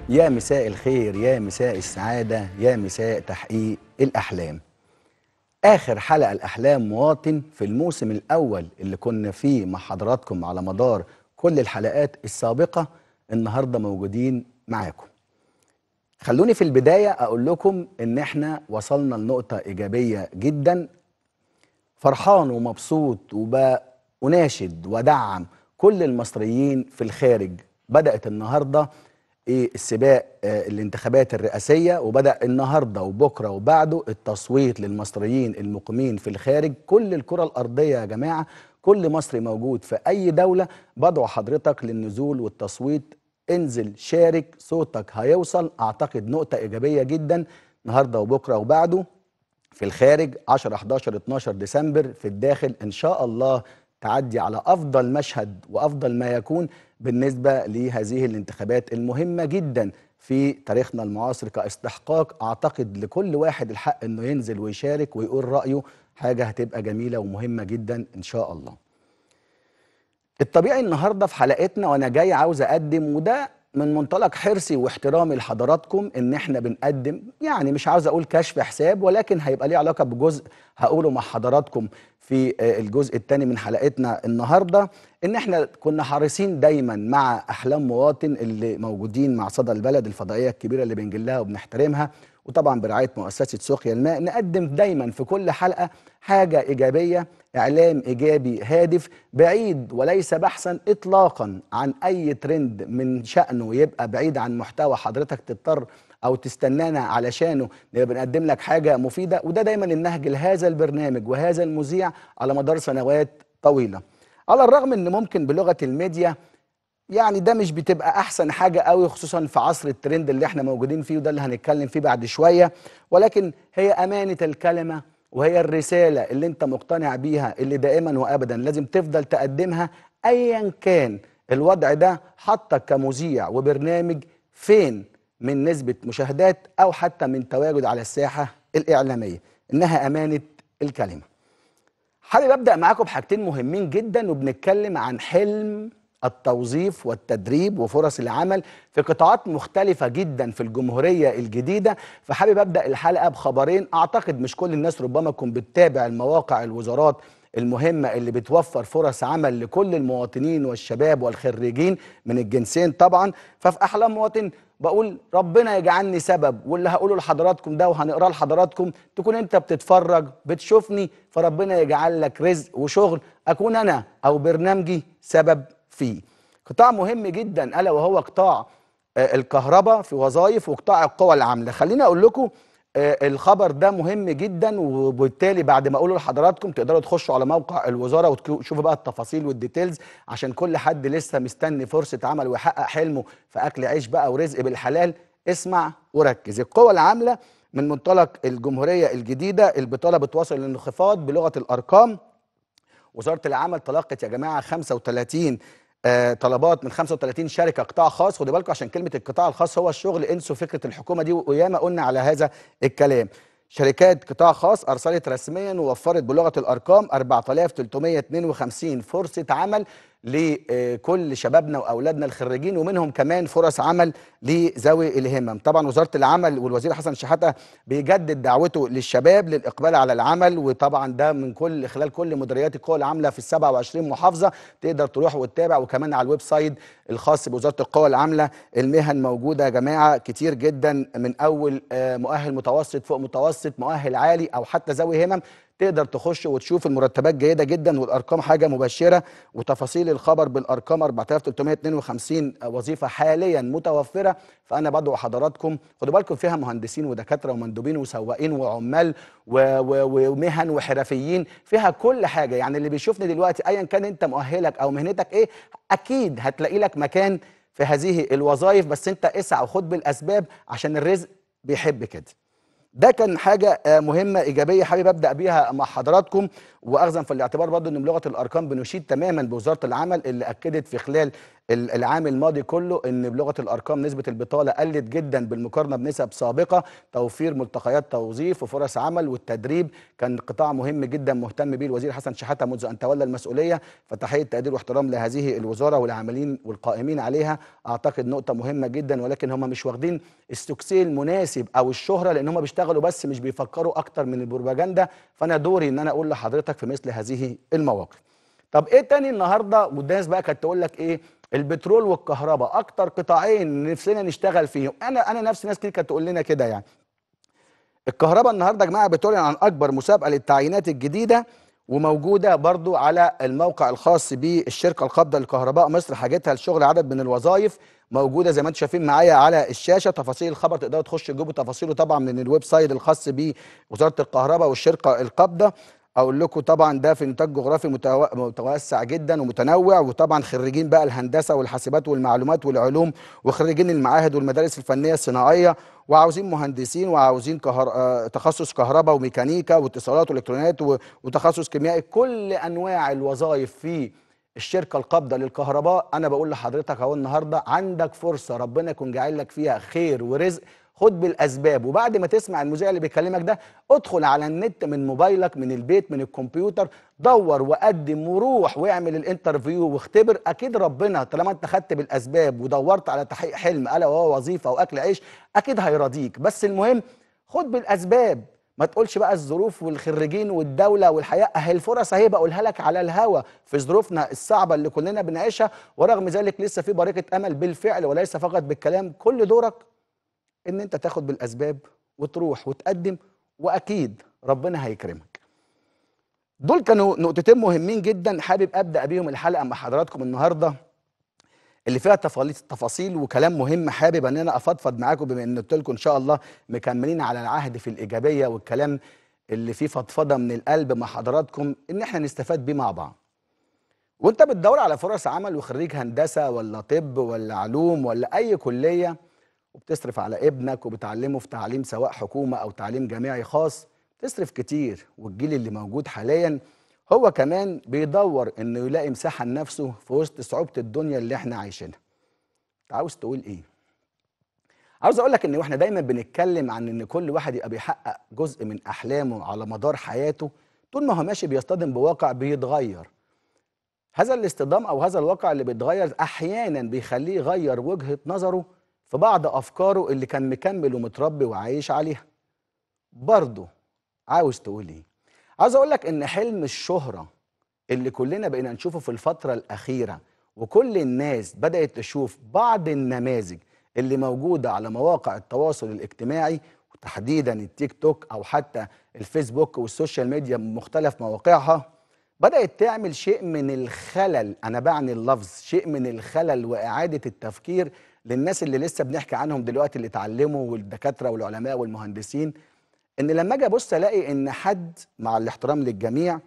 يا مساء الخير يا مساء السعادة يا مساء تحقيق الأحلام آخر حلقة الأحلام مواطن في الموسم الأول اللي كنا فيه مع حضراتكم على مدار كل الحلقات السابقة النهاردة موجودين معاكم خلوني في البداية أقول لكم إن إحنا وصلنا لنقطة إيجابية جدا فرحان ومبسوط وبأناشد ودعم كل المصريين في الخارج بدأت النهارده ايه السباق آه الانتخابات الرئاسيه وبدا النهارده وبكره وبعده التصويت للمصريين المقيمين في الخارج كل الكره الارضيه يا جماعه كل مصري موجود في اي دوله بدعو حضرتك للنزول والتصويت انزل شارك صوتك هيوصل اعتقد نقطه ايجابيه جدا النهارده وبكره وبعده في الخارج 10 11 12 ديسمبر في الداخل ان شاء الله تعدي على افضل مشهد وافضل ما يكون بالنسبه لهذه الانتخابات المهمه جدا في تاريخنا المعاصر كاستحقاق اعتقد لكل واحد الحق انه ينزل ويشارك ويقول رايه حاجه هتبقى جميله ومهمه جدا ان شاء الله. الطبيعي النهارده في حلقتنا وانا جاي عاوز اقدم وده من منطلق حرصي واحترامي لحضراتكم ان احنا بنقدم يعني مش عاوز اقول كشف حساب ولكن هيبقى ليه علاقه بجزء هقوله مع حضراتكم في الجزء الثاني من حلقتنا النهارده ان احنا كنا حريصين دايما مع احلام مواطن اللي موجودين مع صدى البلد الفضائيه الكبيره اللي بنجلها وبنحترمها وطبعا برعايه مؤسسه سقيا الماء نقدم دايما في كل حلقه حاجه ايجابيه اعلام ايجابي هادف بعيد وليس بحثا اطلاقا عن اي ترند من شانه يبقى بعيد عن محتوى حضرتك تضطر او تستنانا علشانه نبقى بنقدم لك حاجه مفيده وده دايما النهج لهذا البرنامج وهذا المذيع على مدار سنوات طويله على الرغم ان ممكن بلغه الميديا يعني ده مش بتبقى احسن حاجه قوي خصوصا في عصر الترند اللي احنا موجودين فيه وده اللي هنتكلم فيه بعد شويه ولكن هي امانه الكلمه وهي الرساله اللي انت مقتنع بيها اللي دائما وابدا لازم تفضل تقدمها ايا كان الوضع ده حطك كمذيع وبرنامج فين من نسبه مشاهدات او حتى من تواجد على الساحه الاعلاميه انها امانه الكلمه حابب ابدا معاكم بحاجتين مهمين جدا وبنتكلم عن حلم التوظيف والتدريب وفرص العمل في قطاعات مختلفة جدا في الجمهورية الجديدة فحابب أبدأ الحلقة بخبرين أعتقد مش كل الناس ربما تكون بتتابع المواقع الوزارات المهمة اللي بتوفر فرص عمل لكل المواطنين والشباب والخريجين من الجنسين طبعا ففي أحلام مواطن بقول ربنا يجعلني سبب واللي هقوله لحضراتكم ده وهنقراه لحضراتكم تكون انت بتتفرج بتشوفني فربنا يجعل لك رزق وشغل اكون انا او برنامجي سبب فيه قطاع مهم جدا الا وهو قطاع الكهرباء في وظائف وقطاع القوى العامله خليني اقول لكم الخبر ده مهم جدا وبالتالي بعد ما اقوله لحضراتكم تقدروا تخشوا على موقع الوزاره وتشوفوا بقى التفاصيل والديتيلز عشان كل حد لسه مستني فرصه عمل ويحقق حلمه في اكل عيش بقى ورزق بالحلال اسمع وركز القوى العامله من منطلق الجمهوريه الجديده البطاله بتواصل الانخفاض بلغه الارقام وزاره العمل تلقت يا جماعه 35 آه طلبات من 35 شركه قطاع خاص خدوا بالكم عشان كلمه القطاع الخاص هو الشغل انسوا فكره الحكومه دي وياما قلنا على هذا الكلام شركات قطاع خاص ارسلت رسميا ووفرت بلغه الارقام 4352 فرصه عمل لكل شبابنا واولادنا الخريجين ومنهم كمان فرص عمل لذوي الهمم طبعا وزاره العمل والوزير حسن شحاته بيجدد دعوته للشباب للاقبال على العمل وطبعا ده من كل خلال كل مديريات القوى العامله في ال 27 محافظه تقدر تروح وتتابع وكمان على الويب سايت الخاص بوزاره القوى العامله المهن موجوده يا جماعه كتير جدا من اول مؤهل متوسط فوق متوسط مؤهل عالي او حتى ذوي همم تقدر تخش وتشوف المرتبات جيده جدا والارقام حاجه مبشره وتفاصيل الخبر بالارقام 4352 وظيفه حاليا متوفره فانا بدعو حضراتكم خدوا بالكم فيها مهندسين ودكاتره ومندوبين وسواقين وعمال ومهن وحرفيين فيها كل حاجه يعني اللي بيشوفني دلوقتي ايا كان انت مؤهلك او مهنتك ايه اكيد هتلاقي لك مكان في هذه الوظائف بس انت اسعى وخد بالاسباب عشان الرزق بيحب كده ده كان حاجة مهمة إيجابية حابب أبدأ بيها مع حضراتكم وأخذا في الاعتبار برضه أن بلغة الأرقام بنشيد تماما بوزارة العمل اللي أكدت في خلال ال- العام الماضي كله ان بلغه الارقام نسبه البطاله قلت جدا بالمقارنه بنسب سابقه توفير ملتقيات توظيف وفرص عمل والتدريب كان قطاع مهم جدا مهتم به الوزير حسن شحاته منذ ان تولى المسؤوليه فتحيه تقدير واحترام لهذه الوزاره والعاملين والقائمين عليها اعتقد نقطه مهمه جدا ولكن هم مش واخدين السكسي المناسب او الشهره لان هم بيشتغلوا بس مش بيفكروا اكتر من البروباجندا فانا دوري ان انا اقول لحضرتك في مثل هذه المواقف طب ايه تاني النهارده والناس بقى كانت تقول لك ايه البترول والكهرباء اكتر قطاعين نفسنا نشتغل فيهم انا انا نفسي ناس كتير كانت تقول لنا كده يعني الكهرباء النهارده يا جماعه بتعلن عن اكبر مسابقه للتعيينات الجديده وموجوده برضو على الموقع الخاص بالشركه القابضه للكهرباء مصر حاجتها لشغل عدد من الوظائف موجوده زي ما انتم شايفين معايا على الشاشه تفاصيل الخبر تقدروا تخشوا تجيبوا تفاصيله طبعا من الويب سايت الخاص بوزاره الكهرباء والشركه القابضه اقول لكم طبعا ده في نطاق جغرافي متو- متوسع جدا ومتنوع وطبعا خريجين بقى الهندسه والحاسبات والمعلومات والعلوم وخريجين المعاهد والمدارس الفنيه الصناعيه وعاوزين مهندسين وعاوزين كهر... آه، تخصص كهرباء وميكانيكا واتصالات والكترونيات و... وتخصص كيميائي كل انواع الوظائف في الشركه القابضه للكهرباء انا بقول لحضرتك اهو النهارده عندك فرصه ربنا يكون جاعل لك فيها خير ورزق خد بالاسباب وبعد ما تسمع المذيع اللي بيكلمك ده ادخل على النت من موبايلك من البيت من الكمبيوتر دور وقدم وروح واعمل الانترفيو واختبر اكيد ربنا طالما انت خدت بالاسباب ودورت على تحقيق حلم الا وهو وظيفه واكل عيش اكيد هيرضيك بس المهم خد بالاسباب ما تقولش بقى الظروف والخريجين والدوله والحياه اهي الفرص اهي بقولها لك على الهوا في ظروفنا الصعبه اللي كلنا بنعيشها ورغم ذلك لسه في بركه امل بالفعل وليس فقط بالكلام كل دورك ان انت تاخد بالاسباب وتروح وتقدم واكيد ربنا هيكرمك دول كانوا نقطتين مهمين جدا حابب ابدا بيهم الحلقه مع حضراتكم النهارده اللي فيها تفاصيل تفاصيل وكلام مهم حابب ان انا افضفض معاكم بما ان قلت لكم ان شاء الله مكملين على العهد في الايجابيه والكلام اللي فيه فضفضه من القلب مع حضراتكم ان احنا نستفاد بيه مع بعض وانت بتدور على فرص عمل وخريج هندسه ولا طب ولا علوم ولا اي كليه وبتصرف على ابنك وبتعلمه في تعليم سواء حكومه او تعليم جامعي خاص تصرف كتير والجيل اللي موجود حاليا هو كمان بيدور انه يلاقي مساحه لنفسه في وسط صعوبه الدنيا اللي احنا عايشينها انت عاوز تقول ايه عاوز اقول لك ان واحنا دايما بنتكلم عن ان كل واحد يبقى بيحقق جزء من احلامه على مدار حياته طول ما هو ماشي بيصطدم بواقع بيتغير هذا الاصطدام او هذا الواقع اللي بيتغير احيانا بيخليه يغير وجهه نظره في بعض افكاره اللي كان مكمل ومتربي وعايش عليها برضه عاوز تقول ايه عاوز اقول لك ان حلم الشهره اللي كلنا بقينا نشوفه في الفتره الاخيره وكل الناس بدات تشوف بعض النماذج اللي موجوده على مواقع التواصل الاجتماعي وتحديدا التيك توك او حتى الفيسبوك والسوشيال ميديا بمختلف مواقعها بدات تعمل شيء من الخلل انا بعني اللفظ شيء من الخلل واعاده التفكير للناس اللي لسه بنحكي عنهم دلوقتي اللي اتعلموا والدكاتره والعلماء والمهندسين ان لما اجي ابص الاقي ان حد مع الاحترام للجميع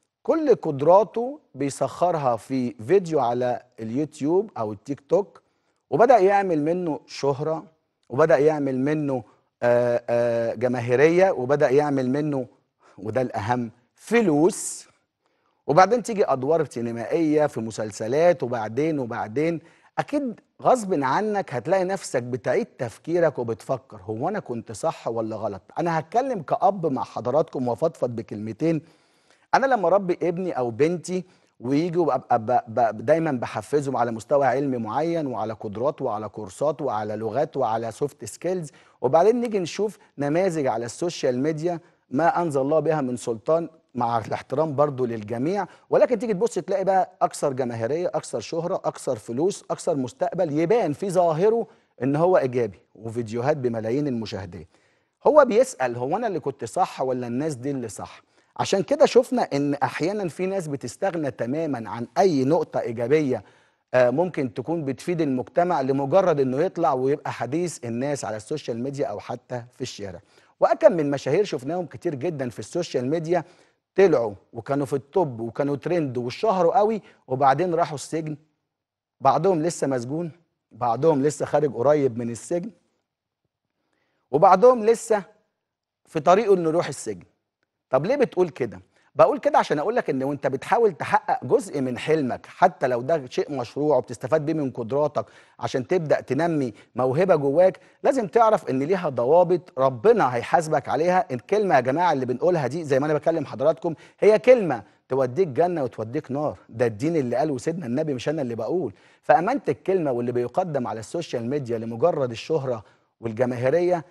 كل قدراته بيسخرها في فيديو على اليوتيوب او التيك توك وبدا يعمل منه شهره وبدا يعمل منه آه، آه، جماهيريه وبدا يعمل منه وده الاهم فلوس وبعدين تيجي ادوار سينمائيه في مسلسلات وبعدين وبعدين اكيد غصب عنك هتلاقي نفسك بتعيد تفكيرك وبتفكر هو انا كنت صح ولا غلط انا هتكلم كأب مع حضراتكم وافضفض بكلمتين انا لما اربي ابني او بنتي ويجوا وابقى ب- ب- دايما بحفزهم على مستوى علمي معين وعلى قدرات وعلى كورسات وعلى لغات وعلى سوفت سكيلز وبعدين نيجي نشوف نماذج على السوشيال ميديا ما انزل الله بها من سلطان مع الاحترام برضو للجميع ولكن تيجي تبص تلاقي بقى اكثر جماهيريه اكثر شهره اكثر فلوس اكثر مستقبل يبان في ظاهره ان هو ايجابي وفيديوهات بملايين المشاهدات هو بيسال هو انا اللي كنت صح ولا الناس دي اللي صح عشان كده شفنا ان احيانا في ناس بتستغنى تماما عن اي نقطه ايجابيه آه، ممكن تكون بتفيد المجتمع لمجرد انه يطلع ويبقى حديث الناس على السوشيال ميديا او حتى في الشارع واكم من مشاهير شفناهم كتير جدا في السوشيال ميديا طلعوا وكانوا في التوب وكانوا ترند واشتهروا قوي وبعدين راحوا السجن بعضهم لسه مسجون بعضهم لسه خارج قريب من السجن وبعضهم لسه في طريقه انه يروح السجن طب ليه بتقول كده بقول كده عشان اقول لك ان وانت بتحاول تحقق جزء من حلمك حتى لو ده شيء مشروع وبتستفاد بيه من قدراتك عشان تبدا تنمي موهبه جواك لازم تعرف ان ليها ضوابط ربنا هيحاسبك عليها الكلمه يا جماعه اللي بنقولها دي زي ما انا بكلم حضراتكم هي كلمه توديك جنه وتوديك نار ده الدين اللي قاله سيدنا النبي مش انا اللي بقول فامانه الكلمه واللي بيقدم على السوشيال ميديا لمجرد الشهره والجماهيريه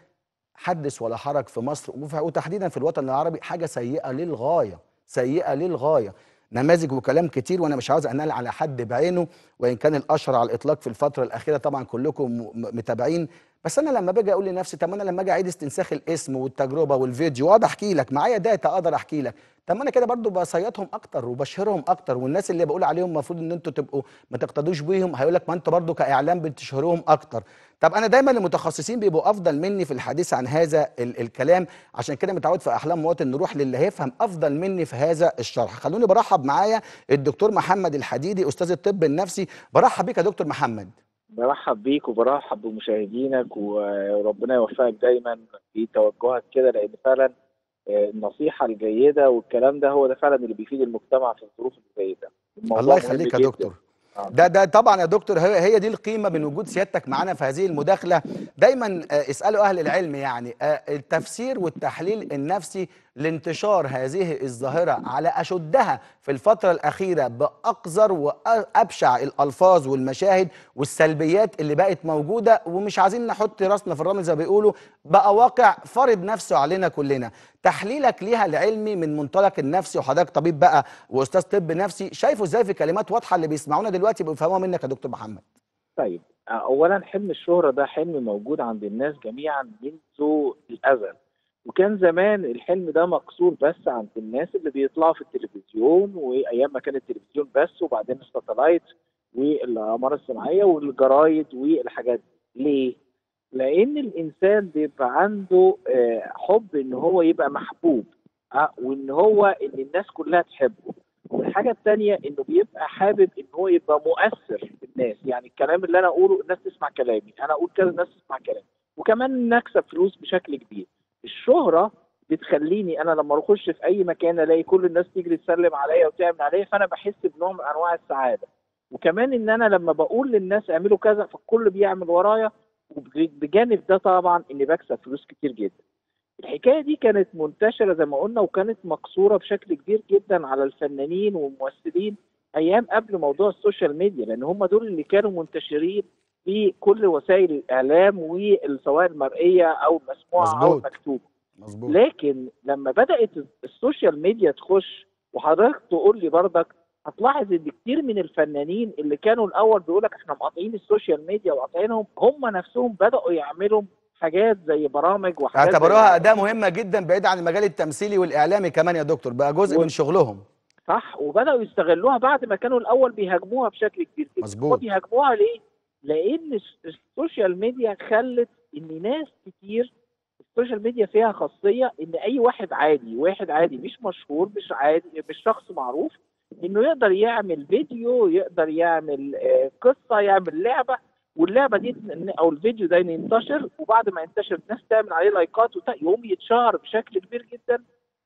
حدث ولا حرج في مصر وتحديدا في الوطن العربي حاجه سيئه للغايه سيئه للغايه نماذج وكلام كتير وانا مش عاوز انال على حد بعينه وان كان الاشهر على الاطلاق في الفتره الاخيره طبعا كلكم متابعين بس انا لما باجي اقول لنفسي طب انا لما اجي اعيد استنساخ الاسم والتجربه والفيديو واقعد احكي لك معايا داتا اقدر احكي لك طب ما انا كده برضو بصيطهم اكتر وبشهرهم اكتر والناس اللي بقول عليهم المفروض ان انتوا تبقوا ما تقتدوش بيهم هيقول لك ما انت برضو كاعلام بتشهرهم اكتر طب انا دايما المتخصصين بيبقوا افضل مني في الحديث عن هذا ال الكلام عشان كده متعود في احلام مواطن نروح للي هيفهم افضل مني في هذا الشرح خلوني برحب معايا الدكتور محمد الحديدي استاذ الطب النفسي برحب بيك يا دكتور محمد برحب بيك وبرحب بمشاهدينك وربنا يوفقك دايما في توجهك كده لان فعلا النصيحه الجيده والكلام ده هو ده فعلا اللي بيفيد المجتمع في الظروف اللي زي ده الله يخليك يا دكتور ده ده طبعا يا دكتور هي هي دي القيمه من وجود سيادتك معانا في هذه المداخله دايما اسالوا اهل العلم يعني التفسير والتحليل النفسي لانتشار هذه الظاهره على اشدها في الفتره الاخيره باقذر وابشع الالفاظ والمشاهد والسلبيات اللي بقت موجوده ومش عايزين نحط راسنا في الرمل زي ما بيقولوا بقى واقع فرض نفسه علينا كلنا تحليلك ليها العلمي من منطلق النفسي وحضرتك طبيب بقى واستاذ طب نفسي شايفه ازاي في كلمات واضحه اللي بيسمعونا دلوقتي بيفهموها منك يا دكتور محمد طيب اولا حلم الشهره ده حلم موجود عند الناس جميعا منذ الازل وكان زمان الحلم ده مقصور بس عند الناس اللي بيطلعوا في التلفزيون وايام ما كان التلفزيون بس وبعدين الساتلايت والاقمار الصناعيه والجرايد والحاجات دي ليه؟ لان الانسان بيبقى عنده حب ان هو يبقى محبوب وان هو ان الناس كلها تحبه والحاجه الثانيه انه بيبقى حابب ان هو يبقى مؤثر في الناس يعني الكلام اللي انا اقوله الناس تسمع كلامي انا اقول كذا الناس تسمع كلامي وكمان نكسب فلوس بشكل كبير الشهره بتخليني انا لما اخش في اي مكان الاقي كل الناس تجري تسلم عليا وتعمل عليا فانا بحس بنوع من انواع السعاده وكمان ان انا لما بقول للناس اعملوا كذا فالكل بيعمل ورايا وبجانب ده طبعا اني بكسب فلوس كتير جدا الحكايه دي كانت منتشره زي ما قلنا وكانت مقصوره بشكل كبير جدا على الفنانين والممثلين ايام قبل موضوع السوشيال ميديا لان هم دول اللي كانوا منتشرين في كل وسائل الاعلام وسواء المرئيه او المسموعه مظبوط. او المكتوبه مظبوط لكن لما بدات السوشيال ميديا تخش وحضرتك تقول لي برضك هتلاحظ ان كتير من الفنانين اللي كانوا الاول بيقول لك احنا مقاطعين السوشيال ميديا وقاطعينهم هم نفسهم بداوا يعملوا حاجات زي برامج وحاجات زي اعتبروها اداه مهمه جدا بعيد عن المجال التمثيلي والاعلامي كمان يا دكتور بقى جزء و- من شغلهم صح وبداوا يستغلوها بعد ما كانوا الاول بيهاجموها بشكل كبير جدا مظبوط. هم بيهاجموها ليه؟ لان الس- السوشيال ميديا خلت ان ناس كتير السوشيال ميديا فيها خاصيه ان اي واحد عادي واحد عادي مش مشهور مش عادي مش شخص معروف انه يقدر يعمل فيديو يقدر يعمل آه، قصه يعمل لعبه واللعبه دي ن- او الفيديو ده ينتشر وبعد ما ينتشر الناس تعمل عليه لايكات وت- يقوم يتشهر بشكل كبير جدا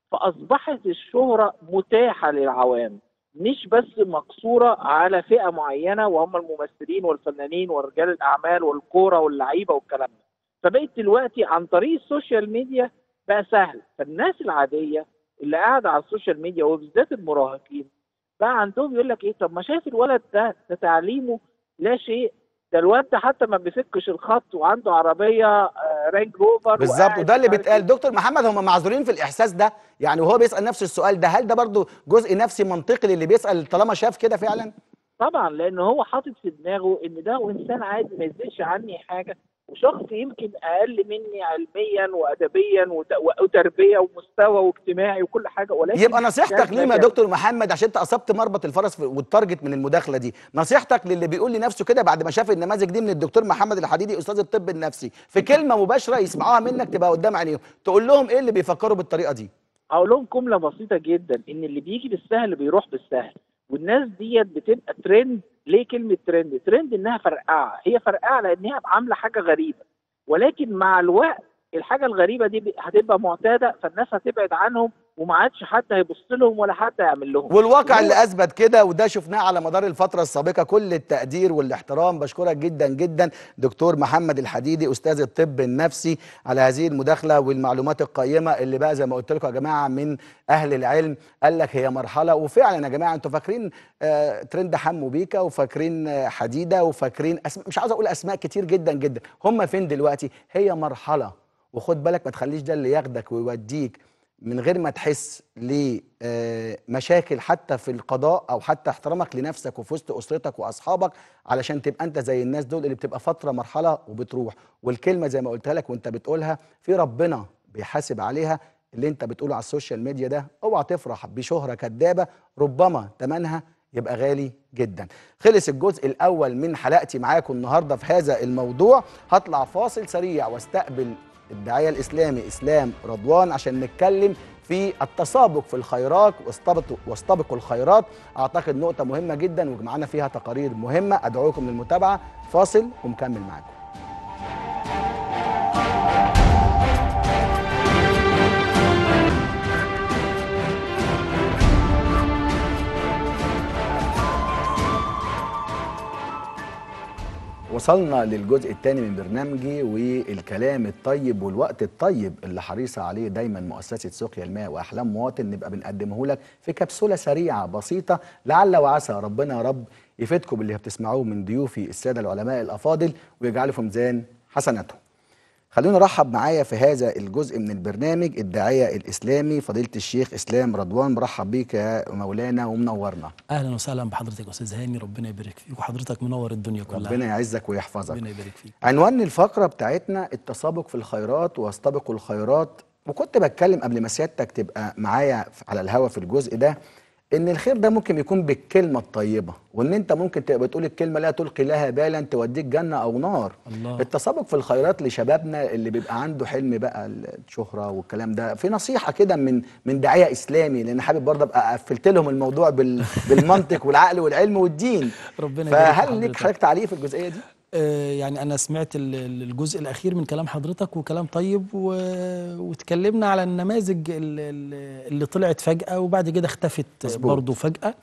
فاصبحت الشهره متاحه للعوام مش بس مقصوره على فئه معينه وهم الممثلين والفنانين ورجال الاعمال والكوره واللعيبه والكلام ده فبقت دلوقتي عن طريق السوشيال ميديا بقى سهل فالناس العاديه اللي قاعده على السوشيال ميديا وبالذات المراهقين بقى عندهم يقول لك ايه طب ما شايف الولد ده ده تعليمه لا شيء ده الواد ده حتى ما بيفكش الخط وعنده عربيه آه، رانج روفر بالظبط وقاعد وده اللي مش عارف بيتقال إيه. دكتور محمد هم معذورين في الاحساس ده يعني وهو بيسال نفس السؤال ده هل ده برضو جزء نفسي منطقي للي بيسال طالما شاف كده فعلا طبعا لان هو حاطط في دماغه ان ده انسان عادي ما يزيدش عني حاجه وشخص يمكن اقل مني علميا وادبيا وت- وتربيه ومستوى واجتماعي وكل حاجه ولكن يبقى نصيحتك ده ليه يا ذكاء. دكتور محمد عشان انت اصبت مربط الفرس في- والتارجت من المداخله دي نصيحتك للي بيقول لنفسه كده بعد ما شاف النماذج دي من الدكتور محمد الحديدي استاذ الطب النفسي في كلمه مباشره يسمعوها منك تبقى قدام عينيهم تقول لهم ايه اللي بيفكروا بالطريقه دي اقول لهم جمله بسيطه جدا ان اللي بيجي بالسهل بيروح بالسهل والناس ديت بتبقى ترند ليه كلمه ترند ترند انها فرقعه هي فرقعه لانها عامله حاجه غريبه ولكن مع الوقت الحاجه الغريبه دي ب- هتبقى معتاده فالناس هتبعد عنهم وما عادش حد هيبص لهم ولا حد هيعمل لهم والواقع وهو- اللي اثبت كده وده شفناه على مدار الفتره السابقه كل التقدير والاحترام بشكرك جدا جدا دكتور محمد الحديدي استاذ الطب النفسي على هذه المداخله والمعلومات القيمه اللي بقى زي ما قلت لكم يا جماعه من اهل العلم قال لك هي مرحله وفعلا يا جماعه انتوا فاكرين آه ترند حمو بيكا وفاكرين آه حديده وفاكرين أسماء مش عاوز اقول اسماء كتير جدا جدا هم فين دلوقتي هي مرحله وخد بالك ما تخليش ده اللي ياخدك ويوديك من غير ما تحس لمشاكل حتى في القضاء او حتى احترامك لنفسك وفي وسط اسرتك واصحابك علشان تبقى انت زي الناس دول اللي بتبقى فتره مرحله وبتروح والكلمه زي ما قلتها لك وانت بتقولها في ربنا بيحاسب عليها اللي انت بتقوله على السوشيال ميديا ده اوعى تفرح بشهره كدابه ربما ثمنها يبقى غالي جدا خلص الجزء الاول من حلقتي معاكم النهارده في هذا الموضوع هطلع فاصل سريع واستقبل الداعيه الاسلامي اسلام رضوان عشان نتكلم في التسابق في الخيرات واستبقوا واستبقوا الخيرات اعتقد نقطه مهمه جدا ومعانا فيها تقارير مهمه ادعوكم للمتابعه فاصل ومكمل معاكم وصلنا للجزء الثاني من برنامجي والكلام الطيب والوقت الطيب اللي حريصه عليه دايما مؤسسه سقيا الماء واحلام مواطن نبقى بنقدمه لك في كبسوله سريعه بسيطه لعل وعسى ربنا يا رب يفيدكم باللي بتسمعوه من ضيوفي الساده العلماء الافاضل ويجعله في ميزان حسناتهم. خلونا نرحب معايا في هذا الجزء من البرنامج الداعيه الاسلامي فضيله الشيخ اسلام رضوان مرحب بيك يا مولانا ومنورنا. اهلا وسهلا بحضرتك يا استاذ هاني ربنا يبارك فيك وحضرتك منور الدنيا كلها ربنا يعزك ويحفظك. ربنا يبارك فيك عنوان الفقرة بتاعتنا التسابق في الخيرات واستبقوا الخيرات وكنت بتكلم قبل ما سيادتك تبقى معايا على الهوا في الجزء ده ان الخير ده ممكن يكون بالكلمة الطيبة وان انت ممكن تبقى بتقول الكلمة لا تلقي لها بالا توديك جنة او نار الله. التسابق في الخيرات لشبابنا اللي بيبقى عنده حلم بقى الشهرة والكلام ده في نصيحة كده من من داعية اسلامي لان حابب برضه ابقى قفلت لهم الموضوع بال بالمنطق والعقل والعلم والدين ربنا يبارك في فهل ليك حضرتك. حضرتك تعليق في الجزئية دي؟ آه يعني انا سمعت ال- ال- الجزء الاخير من كلام حضرتك وكلام طيب و... واتكلمنا على النماذج ال- ال- اللي طلعت فجأة وبعد كده اختفت مظبوط. برضه فجأة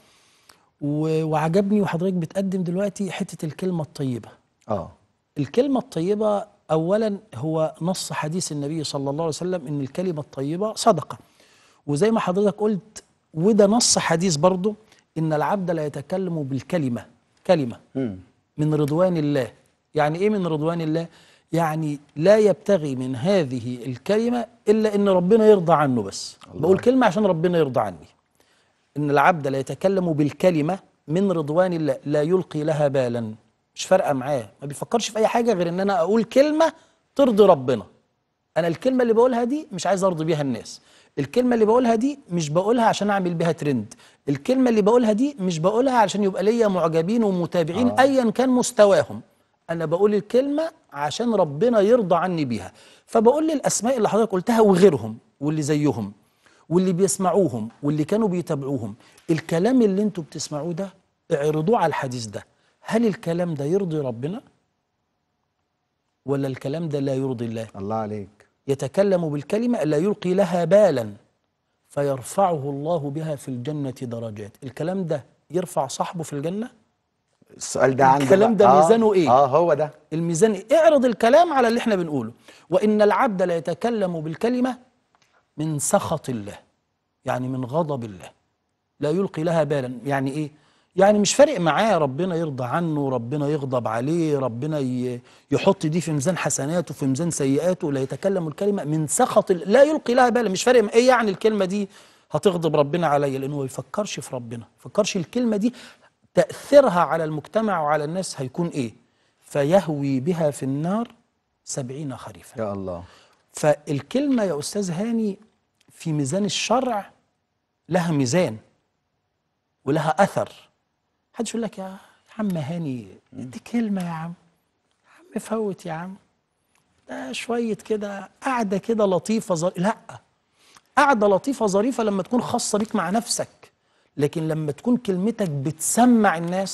و... وعجبني وحضرتك بتقدم دلوقتي حتة الكلمة الطيبة اه الكلمة الطيبة أولا هو نص حديث النبي صلى الله عليه وسلم إن الكلمة الطيبة صدقة وزي ما حضرتك قلت وده نص حديث برضه إن العبد لا يتكلم بالكلمة كلمة مم. من رضوان الله يعني إيه من رضوان الله؟ يعني لا يبتغي من هذه الكلمة إلا إن ربنا يرضى عنه بس الله. بقول كلمة عشان ربنا يرضى عني إن العبد لا يتكلم بالكلمة من رضوان الله لا يلقي لها بالا مش فارقة معاه ما بيفكرش في أي حاجة غير إن أنا أقول كلمة ترضي ربنا أنا الكلمة اللي بقولها دي مش عايز أرضي بيها الناس الكلمة اللي بقولها دي مش بقولها عشان أعمل بيها ترند الكلمة اللي بقولها دي مش بقولها عشان يبقى ليا معجبين ومتابعين آه. آه. أيا كان مستواهم أنا بقول الكلمة عشان ربنا يرضى عني بيها فبقول للأسماء اللي حضرتك قلتها وغيرهم واللي زيهم واللي بيسمعوهم واللي كانوا بيتابعوهم الكلام اللي انتوا بتسمعوه ده اعرضوه على الحديث ده هل الكلام ده يرضي ربنا ولا الكلام ده لا يرضي الله الله عليك يتكلم بالكلمة لا يلقي لها بالا فيرفعه الله بها في الجنة درجات الكلام ده يرفع صاحبه في الجنة السؤال ده عندي الكلام بقى- ده آه، ميزانه إيه؟ اه هو ده الميزان إيه؟ اعرض الكلام على اللي احنا بنقوله وإن العبد لا يتكلم بالكلمة من سخط الله يعني من غضب الله لا يلقي لها بالا يعني ايه يعني مش فارق معاه ربنا يرضى عنه ربنا يغضب عليه ربنا ي- يحط دي في ميزان حسناته في ميزان سيئاته لا يتكلم الكلمة من سخط ال- لا يلقي لها بالا مش فارق مع- ايه يعني الكلمة دي هتغضب ربنا عليا لانه ما يفكرش في ربنا ما يفكرش الكلمة دي تأثيرها على المجتمع وعلى الناس هيكون ايه فيهوي بها في النار سبعين خريفا يا الله فالكلمة يا أستاذ هاني في ميزان الشرع لها ميزان ولها أثر حدش يقول لك يا عم هاني دي كلمة يا عم يا عم فوت يا عم ده شوية كده قعدة كده لطيفة ظر... لا قعدة لطيفة ظريفة لما تكون خاصة بيك مع نفسك لكن لما تكون كلمتك بتسمع الناس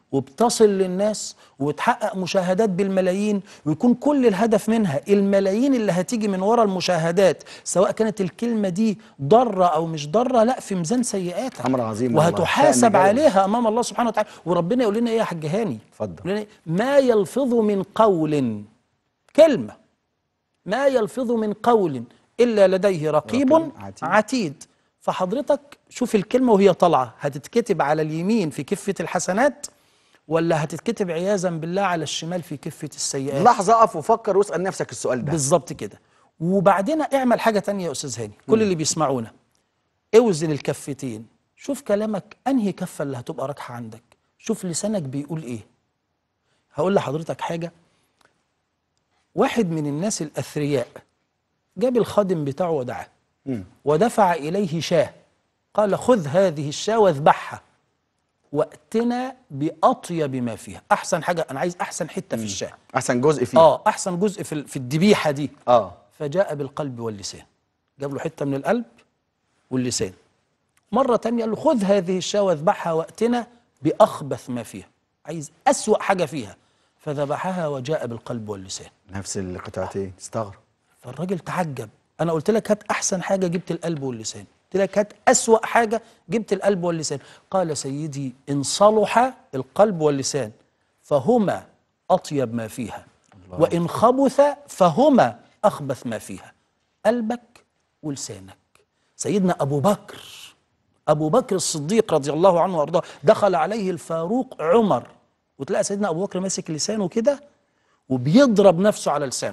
وبتصل للناس وتحقق مشاهدات بالملايين ويكون كل الهدف منها الملايين اللي هتيجي من ورا المشاهدات سواء كانت الكلمة دي ضارة أو مش ضارة لا في ميزان سيئاتها أمر عظيم والله. وهتحاسب شأن جاري. عليها أمام الله سبحانه وتعالى وربنا يقول لنا إيه يا حاج هاني اتفضل. يقول لنا إيه؟ ما يلفظ من قول كلمة ما يلفظ من قول إلا لديه رقيب رقيب عتيد, عتيد. عتيد. فحضرتك شوف الكلمة وهي طالعة هتتكتب على اليمين في كفة الحسنات ولا هتتكتب عياذا بالله على الشمال في كفة السيئات لحظه اقف وفكر واسال نفسك السؤال ده بالظبط كده وبعدين اعمل حاجة تانية يا أستاذ هاني كل اللي بيسمعونا اوزن الكفتين شوف كلامك أنهي كفة اللي هتبقى راكحة عندك شوف لسانك بيقول إيه هقول لحضرتك حاجة واحد من الناس الأثرياء جاب الخادم بتاعه ودعاه مم. ودفع إليه شاه قال خذ هذه الشاة واذبحها واتنا بأطيب ما فيها أحسن حاجة أنا عايز أحسن حتة في الشاه احسن جزء فيه آه أحسن جزء في ال- في الذبيحة دي اه فجاء بالقلب واللسان جاب له حتة من القلب واللسان مرة تانية قال له خذ هذه الشاة واذبحها واتنا بأخبث ما فيها عايز أسوأ حاجة فيها فذبحها وجاء بالقلب واللسان نفس القطعتين استغرب فالراجل تعجب انا قلت لك هات احسن حاجه جبت القلب واللسان قلت لك هات اسوا حاجه جبت القلب واللسان قال سيدي ان صلح القلب واللسان فهما اطيب ما فيها الله. وان خبث فهما اخبث ما فيها قلبك ولسانك سيدنا ابو بكر ابو بكر الصديق رضي الله عنه وارضاه دخل عليه الفاروق عمر وتلاقي سيدنا ابو بكر ماسك لسانه كده وبيضرب نفسه على لسانه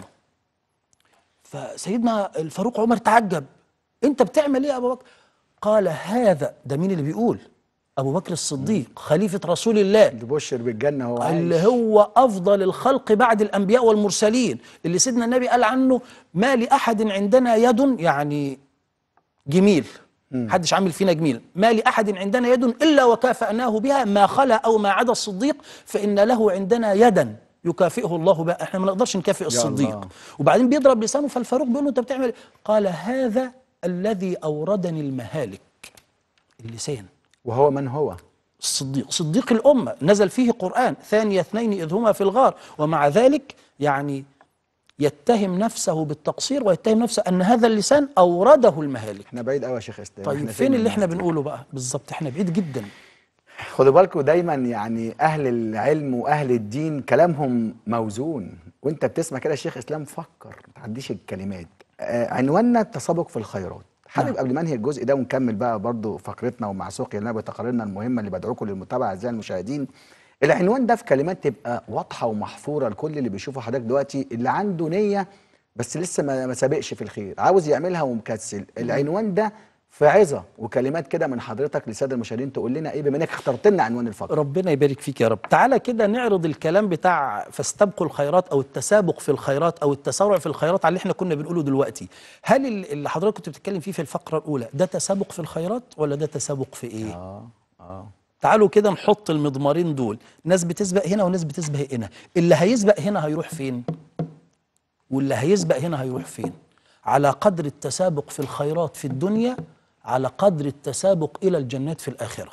فسيدنا الفاروق عمر تعجب انت بتعمل ايه يا ابو بكر قال هذا ده مين اللي بيقول ابو بكر الصديق خليفه رسول الله اللي بشر بالجنه هو اللي عايش هو افضل الخلق بعد الانبياء والمرسلين اللي سيدنا النبي قال عنه ما لاحد عندنا يد يعني جميل محدش عامل فينا جميل ما لاحد عندنا يد الا وكافأناه بها ما خلا او ما عدا الصديق فان له عندنا يدا يكافئه الله بها احنا ما نقدرش نكافئ الصديق الله. وبعدين بيضرب لسانه فالفاروق بيقول له انت بتعمل إيه؟ قال هذا الذي اوردني المهالك اللسان وهو من هو الصديق صديق الأمة نزل فيه قرآن ثاني اثنين إذ هما في الغار ومع ذلك يعني يتهم نفسه بالتقصير ويتهم نفسه أن هذا اللسان أورده المهالك احنا بعيد قوي يا شيخ اسلام طيب إحنا فين من اللي احنا الناس دي؟ بنقوله بقى بالظبط احنا بعيد جدا خدوا بالكم دايما يعني اهل العلم واهل الدين كلامهم موزون وانت بتسمع كده يا شيخ اسلام فكر ما تعديش الكلمات آه عنواننا التسابق في الخيرات حابب نعم. قبل ما انهي الجزء ده ونكمل بقى برضو فقرتنا ومع سوقي لنا بتقاريرنا المهمه اللي بدعوكم للمتابعه اعزائي المشاهدين العنوان ده في كلمات تبقى واضحه ومحفوره لكل اللي بيشوفوا حضرتك دلوقتي اللي عنده نيه بس لسه ما ما سابقش في الخير عاوز يعملها ومكسل العنوان ده في عظه وكلمات كده من حضرتك للساده المشاهدين تقول لنا ايه بما انك اخترت لنا عنوان الفقره ربنا يبارك فيك يا رب تعالى كده نعرض الكلام بتاع فاستبقوا الخيرات او التسابق في الخيرات او التسارع في الخيرات على اللي احنا كنا بنقوله دلوقتي هل ال- اللي حضرتك كنت بتتكلم فيه في الفقره الاولى ده تسابق في الخيرات ولا ده تسابق في ايه اه اه تعالوا كده نحط المضمارين دول ناس بتسبق هنا وناس بتسبق هنا اللي هيسبق هنا هيروح فين واللي هيسبق هنا هيروح فين على قدر التسابق في الخيرات في الدنيا على قدر التسابق الى الجنات في الاخره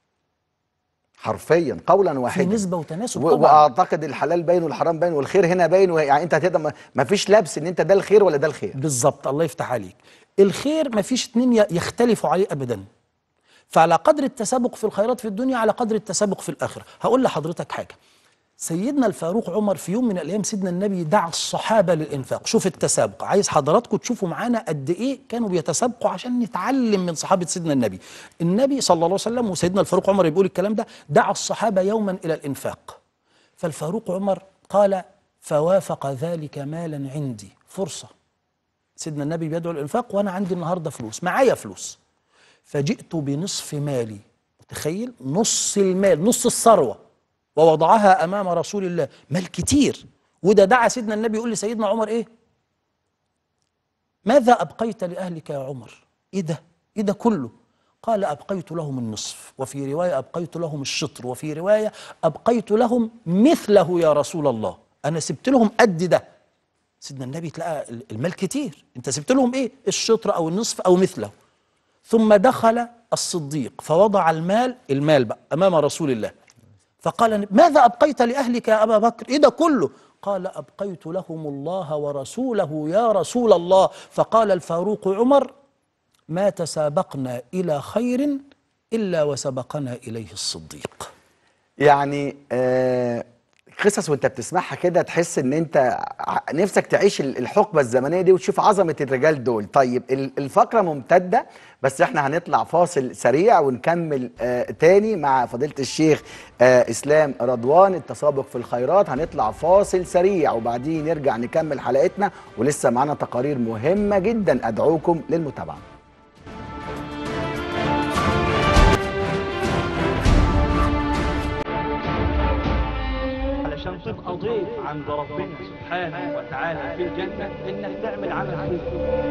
حرفيا قولا في واحدا نسبه وتناسب و- طبعا واعتقد الحلال باين والحرام باين والخير هنا باين وه- يعني انت هتقدر ما- ما فيش لبس ان انت ده الخير ولا ده الخير بالظبط الله يفتح عليك الخير ما فيش اتنين ي- يختلفوا عليه ابدا فعلى قدر التسابق في الخيرات في الدنيا على قدر التسابق في الاخره هقول لحضرتك حاجه سيدنا الفاروق عمر في يوم من الايام سيدنا النبي دعا الصحابه للانفاق شوف التسابق عايز حضراتكم تشوفوا معانا قد ايه كانوا بيتسابقوا عشان نتعلم من صحابه سيدنا النبي النبي صلى الله عليه وسلم وسيدنا الفاروق عمر بيقول الكلام ده دعا الصحابه يوما الى الانفاق فالفاروق عمر قال فوافق ذلك مالا عندي فرصه سيدنا النبي بيدعو الانفاق وانا عندي النهارده فلوس معايا فلوس فجئت بنصف مالي تخيل نص المال نص الثروه ووضعها امام رسول الله مال كتير وده دعا سيدنا النبي يقول لسيدنا عمر ايه ماذا ابقيت لاهلك يا عمر ايه ده ايه ده كله قال ابقيت لهم النصف وفي روايه ابقيت لهم الشطر وفي روايه ابقيت لهم مثله يا رسول الله انا سبت لهم قد ده سيدنا النبي تلاقى المال كتير انت سبت لهم ايه الشطر او النصف او مثله ثم دخل الصديق فوضع المال المال بقى امام رسول الله فقال ماذا أبقيت لأهلك يا أبا بكر إيه ده كله قال أبقيت لهم الله ورسوله يا رسول الله فقال الفاروق عمر ما تسابقنا إلى خير إلا وسبقنا إليه الصديق يعني آه قصص وانت بتسمعها كده تحس ان انت ع- نفسك تعيش ال- الحقبه الزمنيه دي وتشوف عظمه الرجال دول طيب ال- الفقره ممتده بس احنا هنطلع فاصل سريع ونكمل آه تاني مع فضيله الشيخ آه اسلام رضوان التسابق في الخيرات هنطلع فاصل سريع وبعدين نرجع نكمل حلقتنا ولسه معانا تقارير مهمه جدا ادعوكم للمتابعه علشان تبقى ضيف عند ربنا سبحانه وتعالى في الجنة إنك تعمل عمل خير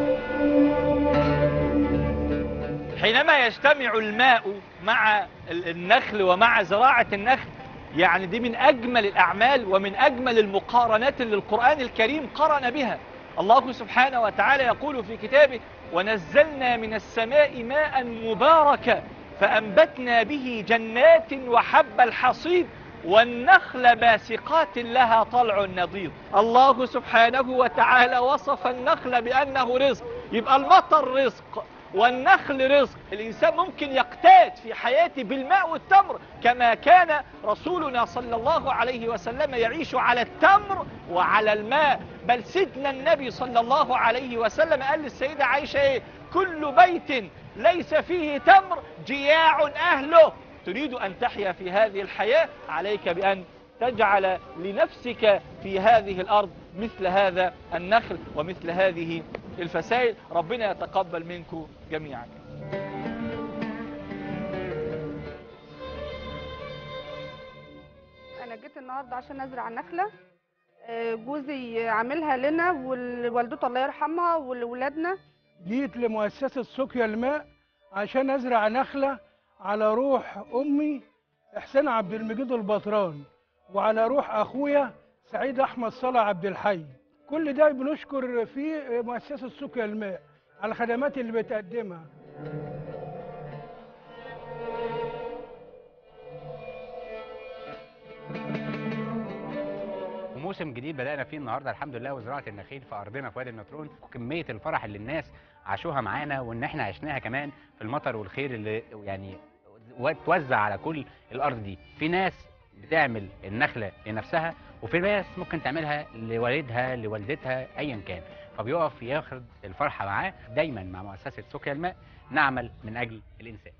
حينما يجتمع الماء مع ال- النخل ومع زراعة النخل يعني دي من أجمل الأعمال ومن أجمل المقارنات اللي القرآن الكريم قرن بها الله سبحانه وتعالى يقول في كتابه ونزلنا من السماء ماء مباركا فأنبتنا به جنات وحب الحصيد والنخل باسقات لها طلع نضيد الله سبحانه وتعالى وصف النخل بأنه رزق يبقى المطر رزق والنخل رزق الإنسان ممكن يقتات في حياته بالماء والتمر كما كان رسولنا صلى الله عليه وسلم يعيش على التمر وعلى الماء بل سيدنا النبي صلى الله عليه وسلم قال للسيدة عائشة إيه كل بيت ليس فيه تمر جياع أهله تريد أن تحيا في هذه الحياة عليك بأن تجعل لنفسك في هذه الأرض مثل هذا النخل ومثل هذه الفسائل ربنا يتقبل منكم جميعا انا جيت النهارده عشان ازرع نخله آه، جوزي عاملها لنا ووالدته الله يرحمها ولولادنا جيت لمؤسسة سقيا الماء عشان أزرع نخلة على روح أمي إحسان عبد المجيد البطران وعلى روح أخويا سعيد أحمد صلاح عبد الحي كل ده بنشكر فيه مؤسسة سقيا الماء على الخدمات اللي بتقدمها وموسم جديد بدأنا فيه النهارده الحمد لله وزراعة النخيل في أرضنا في وادي النطرون وكمية الفرح اللي الناس عاشوها معانا وإن إحنا عشناها كمان في المطر والخير اللي يعني توزع على كل الأرض دي في ناس بتعمل النخلة لنفسها وفي ناس ممكن تعملها لوالدها لوالدتها أيا كان فبيقف ياخد الفرحة معاه دايما مع مؤسسة سقيا الماء نعمل من أجل الإنسان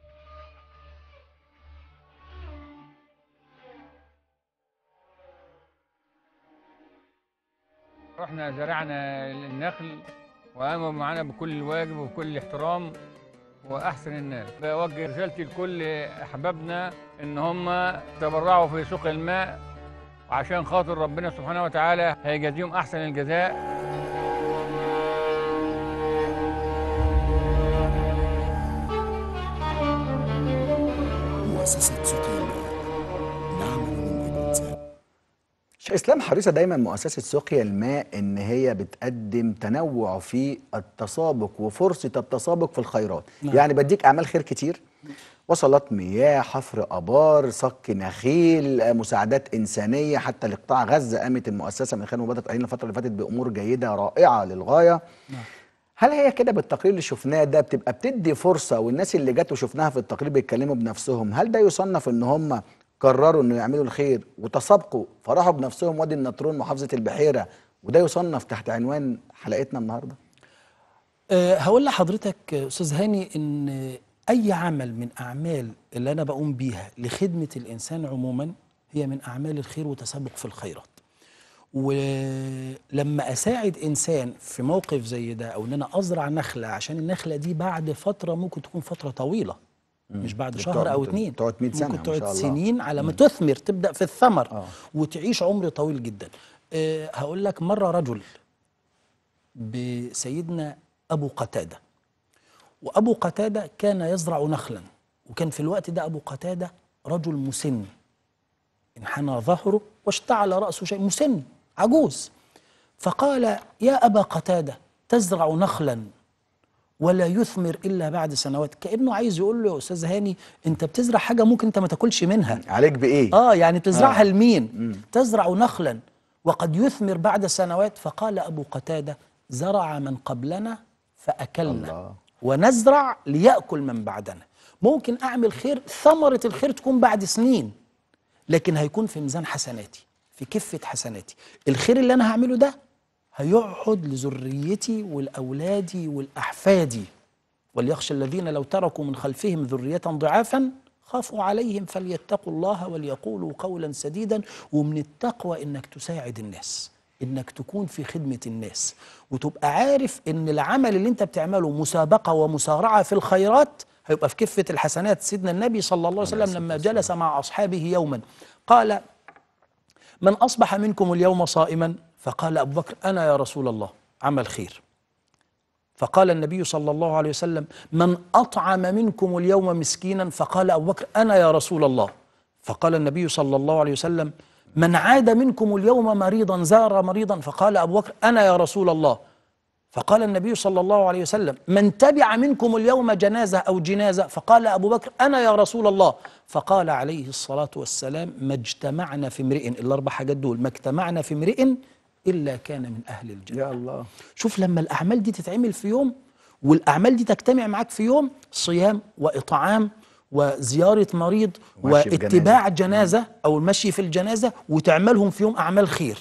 رحنا زرعنا النخل وقاموا معانا بكل الواجب وبكل الاحترام واحسن الناس بوجه رسالتي لكل احبابنا ان هم تبرعوا في سوق الماء وعشان خاطر ربنا سبحانه وتعالى هيجازيهم احسن الجزاء مؤسسة سقي الماء نعمل من أجل الإنسان شيخ اسلام حريصه دايما مؤسسه سقيا الماء ان هي بتقدم تنوع في التسابق وفرصه التسابق في الخيرات نعم. يعني بديك اعمال خير كتير وصلات مياه حفر ابار صك نخيل آه، مساعدات انسانيه حتى لقطاع غزه قامت المؤسسه من خلال مبادره اهالينا الفتره اللي فاتت بامور جيده رائعه للغايه نعم. هل هي كده بالتقرير اللي شفناه ده بتبقى بتدي فرصه والناس اللي جت وشفناها في التقرير بيتكلموا بنفسهم هل ده يصنف ان هم قرروا انه يعملوا الخير وتسابقوا فراحوا بنفسهم وادي النطرون محافظه البحيره وده يصنف تحت عنوان حلقتنا النهارده أه هقول لحضرتك آه، استاذ هاني ان اي عمل من اعمال اللي انا بقوم بيها لخدمه الانسان عموما هي من اعمال الخير وتسابق في الخيرات ولما اساعد انسان في موقف زي ده او ان انا ازرع نخله عشان النخله دي بعد فتره ممكن تكون فتره طويله مش بعد بتقعد- شهر او اتنين تقعد 100 سنة ممكن ما تقعد شاء الله. سنين على ما تثمر تبدا في الثمر آه. وتعيش عمر طويل جدا أه هقول لك مره رجل بسيدنا ابو قتاده وابو قتاده كان يزرع نخلا وكان في الوقت ده ابو قتاده رجل مسن انحنى ظهره واشتعل راسه شيء مسن عجوز فقال يا ابا قتاده تزرع نخلا ولا يثمر الا بعد سنوات كانه عايز يقول له يا استاذ هاني انت بتزرع حاجه ممكن انت ما تاكلش منها عليك بايه اه يعني تزرعها آه. لمين تزرع نخلا وقد يثمر بعد سنوات فقال ابو قتاده زرع من قبلنا فاكلنا الله. ونزرع ليأكل من بعدنا ممكن أعمل خير ثمرة الخير تكون بعد سنين لكن هيكون في ميزان حسناتي في كفة حسناتي الخير اللي أنا هعمله ده هيقعد لذريتي ولأولادي والأحفادي وليخشى الذين لو تركوا من خلفهم ذرية ضعافا خافوا عليهم فليتقوا الله وليقولوا قولا سديدا ومن التقوى انك تساعد الناس انك تكون في خدمة الناس وتبقى عارف ان العمل اللي انت بتعمله مسابقة ومسارعة في الخيرات هيبقى في كفة الحسنات سيدنا النبي صلى الله عليه وسلم لما جلس مع أصحابه يوما قال من أصبح منكم اليوم صائما فقال أبو بكر أنا يا رسول الله عمل خير فقال النبي صلى الله عليه وسلم من أطعم منكم اليوم مسكينا فقال أبو بكر أنا يا رسول الله فقال النبي صلى الله عليه وسلم من عاد منكم اليوم مريضا زار مريضا فقال أبو بكر أنا يا رسول الله فقال النبي صلى الله عليه وسلم من تبع منكم اليوم جنازة أو جنازة فقال أبو بكر أنا يا رسول الله فقال عليه الصلاة والسلام ما اجتمعنا في امرئ الأربع حاجات دول ما اجتمعنا في امرئ إلا كان من أهل الجنة يا الله شوف لما الأعمال دي تتعمل في يوم والأعمال دي تجتمع معاك في يوم صيام وإطعام وزيارة مريض ومشي في واتباع جنازة أو المشي في الجنازة وتعملهم في يوم أعمال خير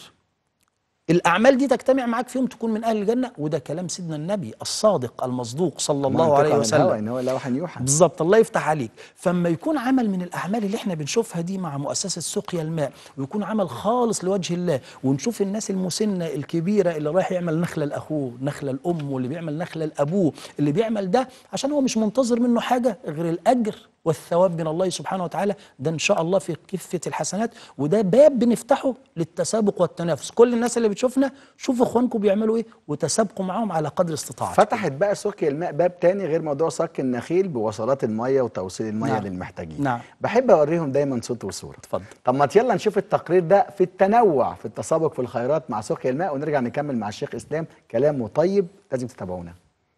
الأعمال دي تجتمع معاك في يوم تكون من أهل الجنة وده كلام سيدنا النبي الصادق المصدوق صلى الله منطقة عليه من وسلم الهوى ان هو لا وحي يوحى بالظبط الله يفتح عليك فما يكون عمل من الاعمال اللي احنا بنشوفها دي مع مؤسسه سقيا الماء ويكون عمل خالص لوجه الله ونشوف الناس المسنه الكبيره اللي رايح يعمل نخله لاخوه نخله لامه واللي بيعمل نخله لابوه اللي بيعمل ده عشان هو مش منتظر منه حاجه غير الاجر والثواب من الله سبحانه وتعالى ده ان شاء الله في كفه الحسنات وده باب بنفتحه للتسابق والتنافس كل الناس اللي بتشوفنا شوفوا اخوانكم بيعملوا ايه وتسابقوا معاهم على قدر استطاعتكم فتحت بقى سقيا الماء باب تاني غير موضوع صك النخيل بوصلات الميه وتوصيل الميه نعم. للمحتاجين نعم. بحب اوريهم دايما صوت وصوره اتفضل طب ما يلا نشوف التقرير ده في التنوع في التسابق في الخيرات مع سقيا الماء ونرجع نكمل مع الشيخ اسلام كلامه طيب لازم تتابعونا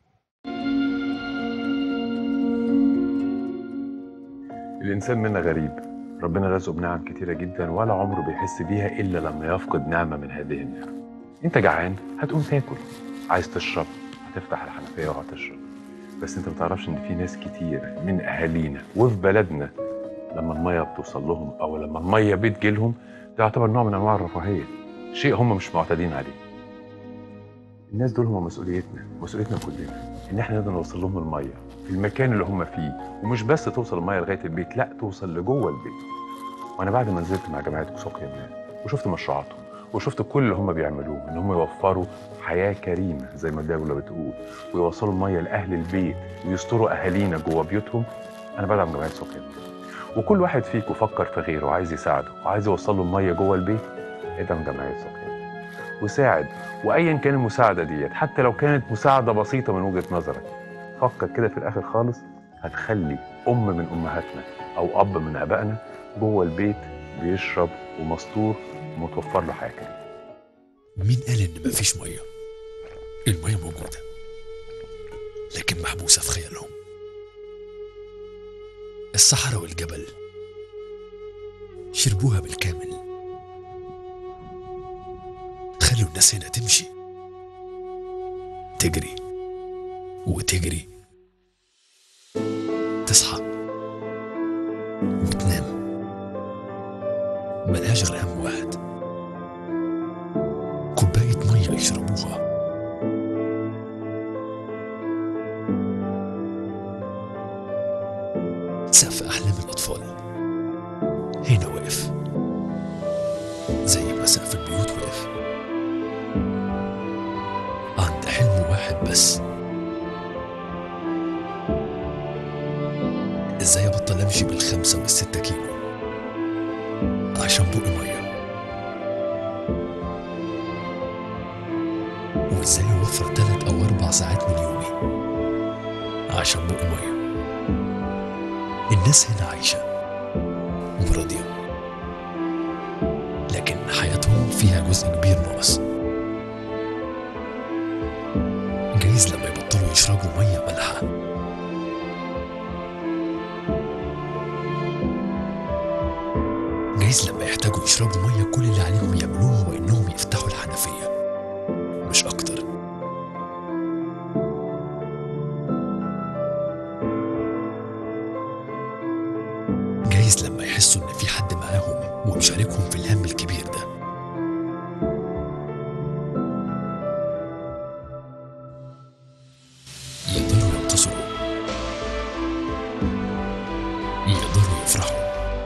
الإنسان منا غريب ربنا رزقه بنعم كتيرة جدا ولا عمره بيحس بيها إلا لما يفقد نعمة من هذه النعم أنت جعان هتقوم تاكل عايز تشرب هتفتح الحنفية وهتشرب بس أنت متعرفش إن في ناس كتير من أهالينا وفي بلدنا لما المية بتوصل لهم أو لما المية بتجيلهم ده يعتبر نوع من أنواع الرفاهية شيء هم مش معتادين عليه الناس دول هم مسؤوليتنا مسؤوليتنا كلنا ان احنا نقدر نوصل لهم الميه في المكان اللي هم فيه ومش بس توصل الميه لغايه البيت لا توصل لجوه البيت وانا بعد ما نزلت مع جمعيه سقيا الماء وشفت مشروعاتهم وشفت كل اللي هم بيعملوه ان هم يوفروا حياه كريمه زي ما الدوله بتقول ويوصلوا الميه لاهل البيت ويستروا اهالينا جوه بيوتهم انا بدعم جمعيه سقيا الماء وكل واحد فيكم فكر في غيره وعايز يساعده وعايز يوصل له الميه جوه البيت ادعم جمعيه سقيا الماء وساعد وايا كان المساعده ديت حتى لو كانت مساعده بسيطه من وجهه نظرك فكر كده في الاخر خالص هتخلي ام من امهاتنا او اب من ابائنا جوه البيت بيشرب ومستور ومتوفر له حياه كريمه مين قال إن مفيش مية؟ المية موجودة لكن محبوسة في خيالهم الصحراء والجبل شربوها بالكامل خلوا الناس هنا تمشي تجري وتجري تصحى وتنام ملهاش غير هم واحد كوباية مية يشربوها سقف أحلام الأطفال هنا وقف زي ما سقف البيوت وقف عند حلم واحد بس ازاي ابطل امشي بالخمسة والستة كيلو عشان بقي مية وازاي اوفر تلات او اربع ساعات من يومي عشان بقي مية الناس هنا عايشة وراضية لكن حياتهم فيها جزء كبير ناقص جايز لما يبطلوا يشربوا مية مالها يشربوا مية كل اللي عليهم يعملوه هو إنهم يفتحوا الحنفية مش أكتر جايز لما يحسوا إن في حد معاهم ومشاركهم في الهم الكبير ده يقدروا ينتصروا يقدروا يفرحوا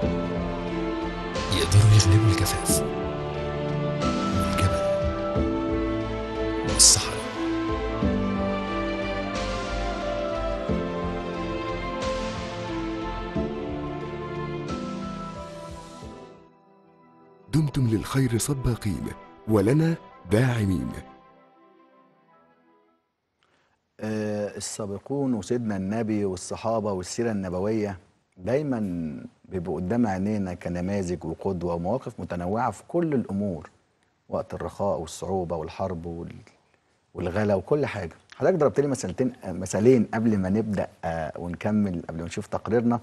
يقدروا يغلبوا الجفاف والجبل والصحراء دمتم للخير سباقين ولنا داعمين آه، السابقون وسيدنا النبي والصحابة والسيرة النبوية دايما بيبقوا قدام عينينا كنماذج وقدوة ومواقف متنوعة في كل الأمور وقت الرخاء والصعوبة والحرب وال... والغلا وكل حاجة حضرتك ضربت لي مثلتين آه، مثالين قبل ما نبدأ آه، ونكمل قبل ما نشوف تقريرنا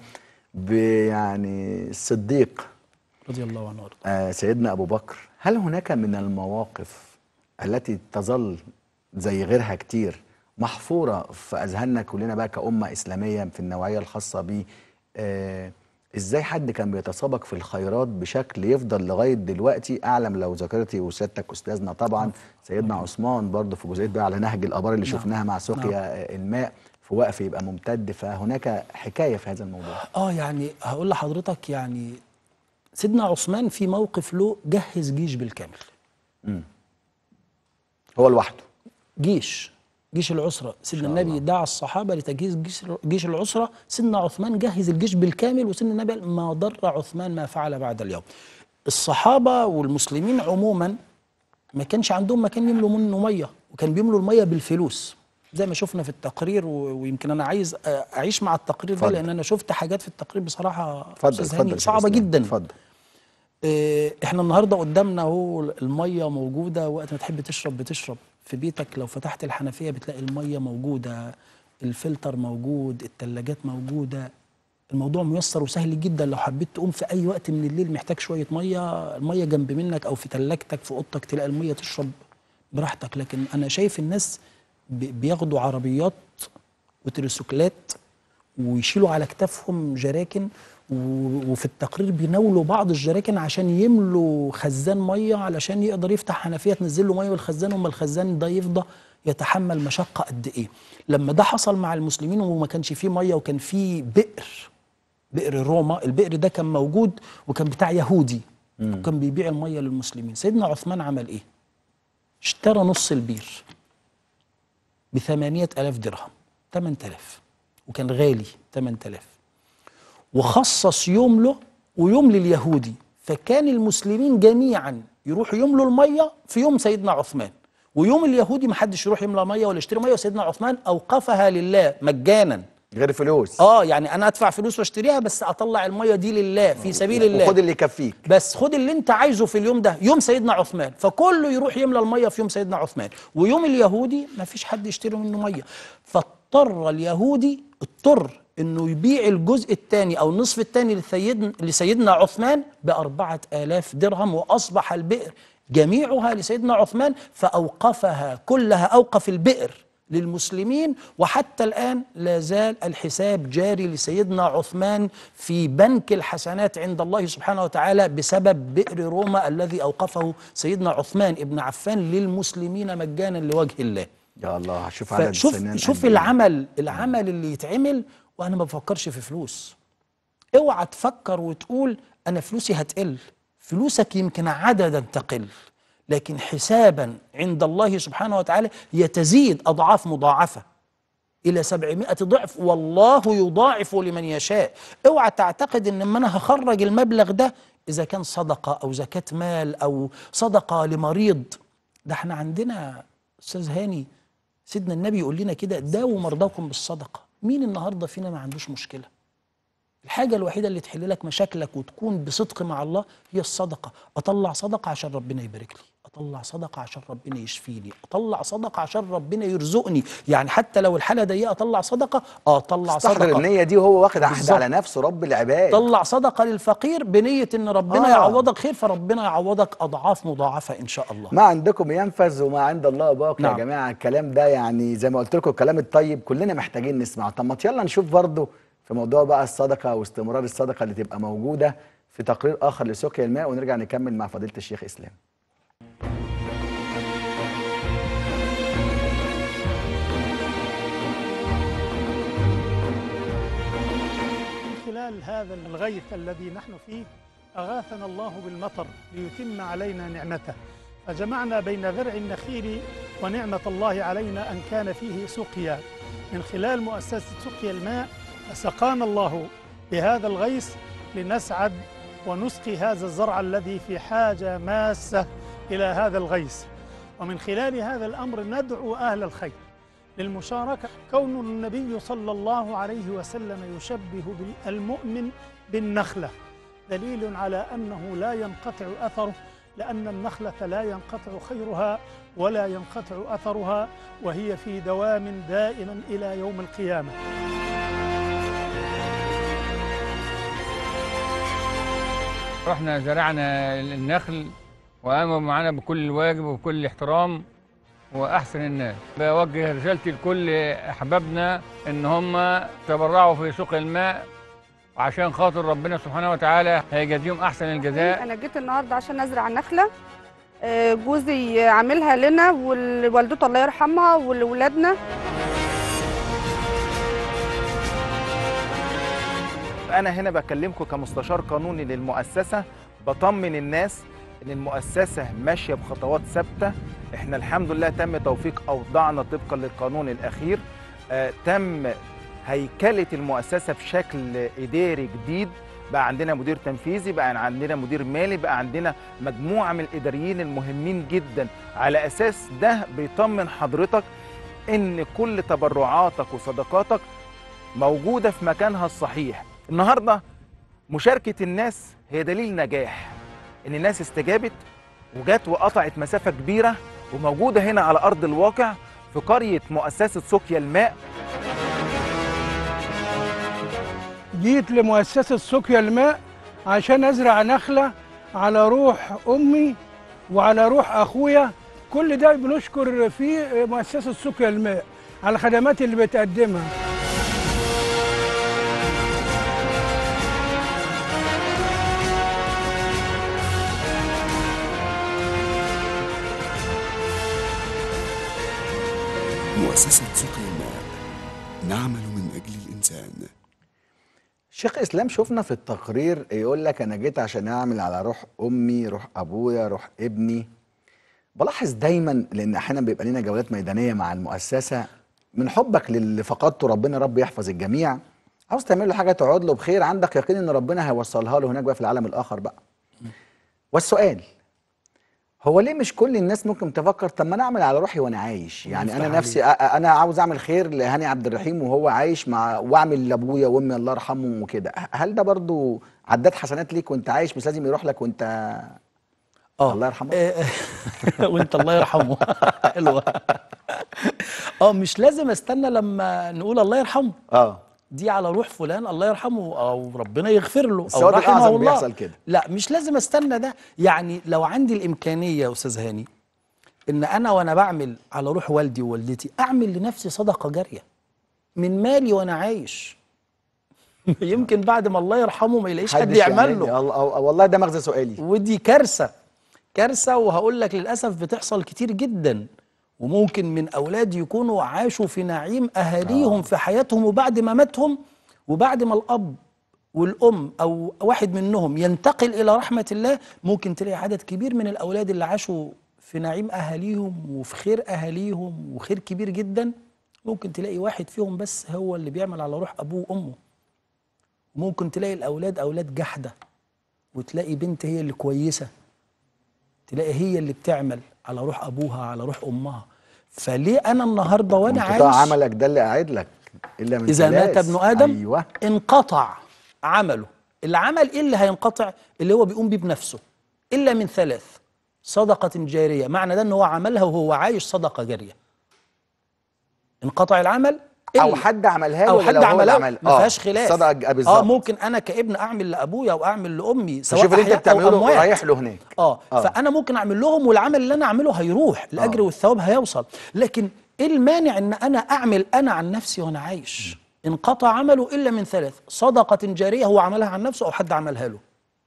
يعني الصديق رضي الله عنه وارضاه آه، سيدنا أبو بكر هل هناك من المواقف التي تظل زي غيرها كتير محفورة في أذهاننا كلنا بقى كأمة إسلامية في النوعية الخاصة بيه آه، إزاي حد كان بيتسابق في الخيرات بشكل يفضل لغاية دلوقتي أعلم لو ذاكرتي وسيادتك أستاذنا طبعا سيدنا عثمان برضه في جزئية بقى على نهج الآبار اللي نعم. شفناها مع سقيا نعم. آه، الماء في وقف يبقى ممتد فهناك حكاية في هذا الموضوع اه يعني هقول لحضرتك يعني سيدنا عثمان في موقف له جهز جيش بالكامل مم. هو لوحده جيش جيش العسرة سيدنا شاء النبي دعا الصحابة لتجهيز جيش, جيش العسرة سيدنا عثمان جهز الجيش بالكامل وسيدنا النبي قال ما ضر عثمان ما فعل بعد اليوم الصحابة والمسلمين عموما ما كانش عندهم مكان يملوا منه مية وكان بيملوا المية بالفلوس زي ما شفنا في التقرير و- ويمكن انا عايز أ- اعيش مع التقرير ده اتفضل. لان انا شفت حاجات في التقرير بصراحه اتفضل أستاذ اتفضل هاني يا شيخ صعبه إسلام، جدا اتفضل إيه، احنا النهارده قدامنا اهو الميه موجوده وقت ما تحب تشرب بتشرب في بيتك لو فتحت الحنفيه بتلاقي الميه موجوده الفلتر موجود التلاجات موجوده الموضوع ميسر وسهل جدا لو حبيت تقوم في اي وقت من الليل محتاج شويه ميه الميه جنب منك او في تلاجتك في اوضتك تلاقي الميه تشرب براحتك لكن انا شايف الناس بي- بياخدوا عربيات وتريسوكلات ويشيلوا على كتافهم جراكن و- وفي التقرير بيناولوا بعض الجراكن عشان يملوا خزان ميه علشان يقدر يفتح حنفيه تنزل له ميه من الخزان وما الخزان ده يفضى يتحمل مشقه قد ايه لما ده حصل مع المسلمين وما كانش فيه ميه وكان فيه بئر بئر روما البئر ده كان موجود وكان بتاع يهودي وكان بيبيع الميه للمسلمين سيدنا عثمان عمل ايه اشترى نص البير بثمانية ألاف درهم 8000 وكان غالي 8000 وخصص يوم له ويوم لليهودي فكان المسلمين جميعا يروحوا يملوا الميه في يوم سيدنا عثمان ويوم اليهودي ما حدش يروح يملى ميه ولا يشتري ميه وسيدنا عثمان اوقفها لله مجانا غير فلوس اه يعني انا ادفع فلوس واشتريها بس اطلع الميه دي لله في سبيل الله وخد اللي يكفيك بس خد اللي انت عايزه في اليوم ده يوم سيدنا عثمان فكله يروح يملى الميه في يوم سيدنا عثمان ويوم اليهودي ما فيش حد يشتري منه ميه فاضطر اليهودي اضطر انه يبيع الجزء الثاني او النصف الثاني لسيدنا لسيدنا عثمان بأربعة آلاف درهم واصبح البئر جميعها لسيدنا عثمان فاوقفها كلها اوقف البئر للمسلمين وحتى الآن لا زال الحساب جاري لسيدنا عثمان في بنك الحسنات عند الله سبحانه وتعالى بسبب بئر روما الذي أوقفه سيدنا عثمان ابن عفان للمسلمين مجانا لوجه الله يا الله شوف عدد فشوف السنين شوف قد إيه. العمل العمل اللي يتعمل وانا ما بفكرش في فلوس اوعى تفكر وتقول انا فلوسي هتقل فلوسك يمكن عددا تقل لكن حسابا عند الله سبحانه وتعالى يتزيد اضعاف مضاعفه الى 700 ضعف والله يضاعف لمن يشاء اوعى تعتقد ان لما انا هخرج المبلغ ده اذا كان صدقه او زكاه مال او صدقه لمريض ده احنا عندنا استاذ هاني سيدنا النبي يقول لنا كده داووا مرضاكم بالصدقه مين النهارده فينا ما عندوش مشكله الحاجه الوحيده اللي تحل لك مشاكلك وتكون بصدق مع الله هي الصدقه اطلع صدقه عشان ربنا يبارك لي اطلع صدقه عشان ربنا يشفيني اطلع صدقه عشان ربنا يرزقني يعني حتى لو الحاله ضيقه اطلع صدقه اه اطلع استحضر صدقه النية دي وهو واخد عهد بالظبط. على نفسه رب العباد طلع صدقه للفقير بنيه ان ربنا آه. يعوضك خير فربنا يعوضك اضعاف مضاعفه ان شاء الله ما عندكم ينفذ وما عند الله باقي نعم. يا جماعه الكلام ده يعني زي ما قلت لكم الكلام الطيب كلنا محتاجين نسمعه طب ما يلا نشوف برضه في موضوع بقى الصدقه واستمرار الصدقه اللي تبقى موجوده في تقرير اخر لسقيا الماء ونرجع نكمل مع فضيله الشيخ اسلام من خلال هذا الغيث الذي نحن فيه أغاثنا الله بالمطر ليتم علينا نعمته فجمعنا بين زرع النخيل ونعمة الله علينا أن كان فيه سقيا من خلال مؤسسة سقيا الماء فسقانا الله بهذا الغيث لنسعد ونسقي هذا الزرع الذي في حاجة ماسة إلى هذا الغيث ومن خلال هذا الأمر ندعو أهل الخير للمشاركة كون النبي صلى الله عليه وسلم يشبه المؤمن بالنخلة دليل على أنه لا ينقطع أثره لأن النخلة لا ينقطع خيرها ولا ينقطع أثرها وهي في دوام دائما إلى يوم القيامة رحنا زرعنا النخل وقاموا معانا بكل واجب وبكل احترام واحسن الناس بوجه رسالتي لكل احبابنا ان هم تبرعوا في سوق الماء عشان خاطر ربنا سبحانه وتعالى هيجازيهم احسن الجزاء انا جيت النهارده عشان ازرع نخله آه، جوزي عاملها لنا ووالدته الله يرحمها ولولادنا انا هنا بكلمكم كمستشار قانوني للمؤسسه بطمن الناس ان المؤسسه ماشيه بخطوات ثابته احنا الحمد لله تم توفيق اوضاعنا طبقا للقانون الاخير آه تم هيكله المؤسسه بشكل اداري جديد بقى عندنا مدير تنفيذي بقى عندنا مدير مالي بقى عندنا مجموعه من الاداريين المهمين جدا على اساس ده بيطمن حضرتك ان كل تبرعاتك وصدقاتك موجوده في مكانها الصحيح النهارده مشاركه الناس هي دليل نجاح ان الناس استجابت وجت وقطعت مسافه كبيره وموجوده هنا على ارض الواقع في قريه مؤسسه سقيا الماء جيت لمؤسسة سقيا الماء عشان أزرع نخلة على روح أمي وعلى روح أخويا كل ده بنشكر فيه مؤسسة سقيا الماء على الخدمات اللي بتقدمها مؤسسة سقيا الماء نعمل من أجل الإنسان شيخ اسلام شفنا في التقرير يقول لك انا جيت عشان اعمل على روح امي روح ابويا روح ابني بلاحظ دايما لان احيانا بيبقى لنا جولات ميدانيه مع المؤسسه من حبك للي فقدته ربنا رب يحفظ الجميع عاوز تعمل له حاجه تعود له بخير عندك يقين ان ربنا هيوصلها له هناك بقى في العالم الاخر بقى والسؤال هو ليه مش كل الناس ممكن تفكر طب ما انا اعمل على روحي وانا عايش يعني انا يفتح نفسي أ- أ- انا عاوز اعمل خير لهاني عبد الرحيم وهو عايش مع واعمل لابويا وامي الله يرحمهم وكده هل ده برضو عداد حسنات ليك وانت عايش مش لازم يروح لك وانت اه الله يرحمه وانت الله يرحمه حلوه اه مش لازم استنى لما نقول الله يرحمه اه دي على روح فلان الله يرحمه او ربنا يغفر له او السواد رحمه الأعظم الله بيحصل كده. لا مش لازم استنى ده يعني لو عندي الامكانيه يا استاذ هاني ان انا وانا بعمل على روح والدي ووالدتي اعمل لنفسي صدقه جاريه من مالي وانا عايش يمكن بعد ما الله يرحمه ما يلاقيش حد محدش يعمل له الله- الله- والله ده مغزى سؤالي ودي كارثه كارثه وهقول لك للاسف بتحصل كتير جدا وممكن من اولاد يكونوا عاشوا في نعيم اهاليهم آه. في حياتهم وبعد ما ماتهم وبعد ما الاب والام او واحد منهم ينتقل الى رحمه الله ممكن تلاقي عدد كبير من الاولاد اللي عاشوا في نعيم اهاليهم وفي خير اهاليهم وخير كبير جدا ممكن تلاقي واحد فيهم بس هو اللي بيعمل على روح ابوه وامه ممكن تلاقي الاولاد اولاد جحده وتلاقي بنت هي اللي كويسه تلاقي هي اللي بتعمل على روح ابوها على روح امها فليه انا النهارده وانا انقطاع عايش عملك ده اللي قاعد لك الا من اذا مات ثلاث. ابن ادم ايوه انقطع عمله العمل ايه اللي هينقطع اللي هو بيقوم بيه بنفسه الا من ثلاث صدقة جارية معنى ده ان هو عملها وهو عايش صدقة جارية انقطع العمل او إلا- حد عملها له او ولا حد لو هو اللي عملها عمل؟ ما آه، فيهاش خلاف صدقة اه بالظبط. ممكن انا كابن اعمل لابويا او اعمل لامي سواء فشوف اللي انت أحياء أو بتعمله أموات. رايح له هناك اه آه. فانا ممكن اعمل لهم والعمل اللي انا اعمله هيروح الاجر آه. والثواب هيوصل لكن ايه المانع ان انا اعمل انا عن نفسي وانا عايش انقطع عمله الا من ثلاث صدقه جاريه هو عملها عن نفسه او حد عملها له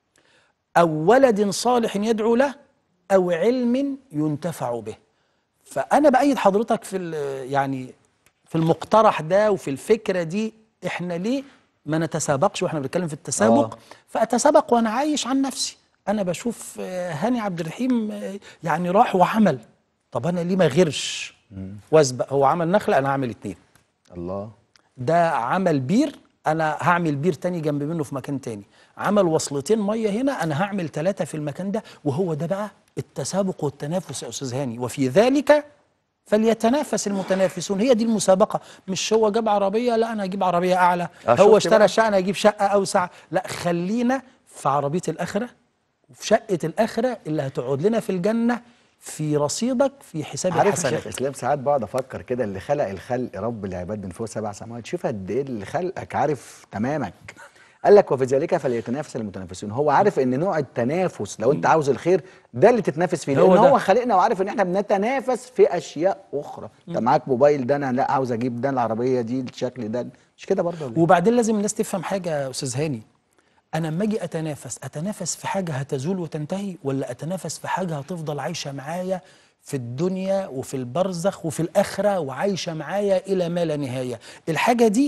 او ولد صالح يدعو له او علم ينتفع به فانا بايد حضرتك في ال- يعني في المقترح ده وفي الفكره دي احنا ليه ما نتسابقش واحنا بنتكلم في التسابق آه. فاتسابق وانا عايش عن نفسي انا بشوف آه، هاني عبد الرحيم آه، يعني راح وعمل طب انا ليه ما غيرش واسبق هو عمل نخله انا هعمل اتنين الله ده عمل بير انا هعمل بير تاني جنب منه في مكان تاني عمل وصلتين ميه هنا انا هعمل ثلاثه في المكان ده وهو ده بقى التسابق والتنافس يا استاذ هاني وفي ذلك فليتنافس المتنافسون هي دي المسابقه مش هو جاب عربيه لا انا اجيب عربيه اعلى آه، هو شفت اشترى بقى؟ شقه انا اجيب شقه اوسع لا خلينا في عربيه الاخره وفي شقه الاخره اللي هتقعد لنا في الجنه في رصيدك في حساب عارف يا الحسنات شيخ اسلام ساعات بقعد افكر كده اللي خلق الخلق رب العباد من فوق سبع سماوات شوف قد ايه اللي خلقك عارف تمامك قال لك وفي ذلك فليتنافس المتنافسون هو عارف ان نوع التنافس لو انت عاوز الخير ده اللي تتنافس فيه هو لان ده. هو خلقنا وعارف ان احنا بنتنافس في اشياء اخرى انت معاك موبايل ده انا لا عاوز اجيب ده العربيه دي الشكل ده مش كده برضه ولا إيه؟ وبعدين لازم الناس تفهم حاجه يا استاذ هاني انا لما اجي اتنافس اتنافس في حاجه هتزول وتنتهي ولا اتنافس في حاجه هتفضل عايشه معايا في الدنيا وفي البرزخ وفي الاخره وعايشه معايا الى ما لا نهايه الحاجه دي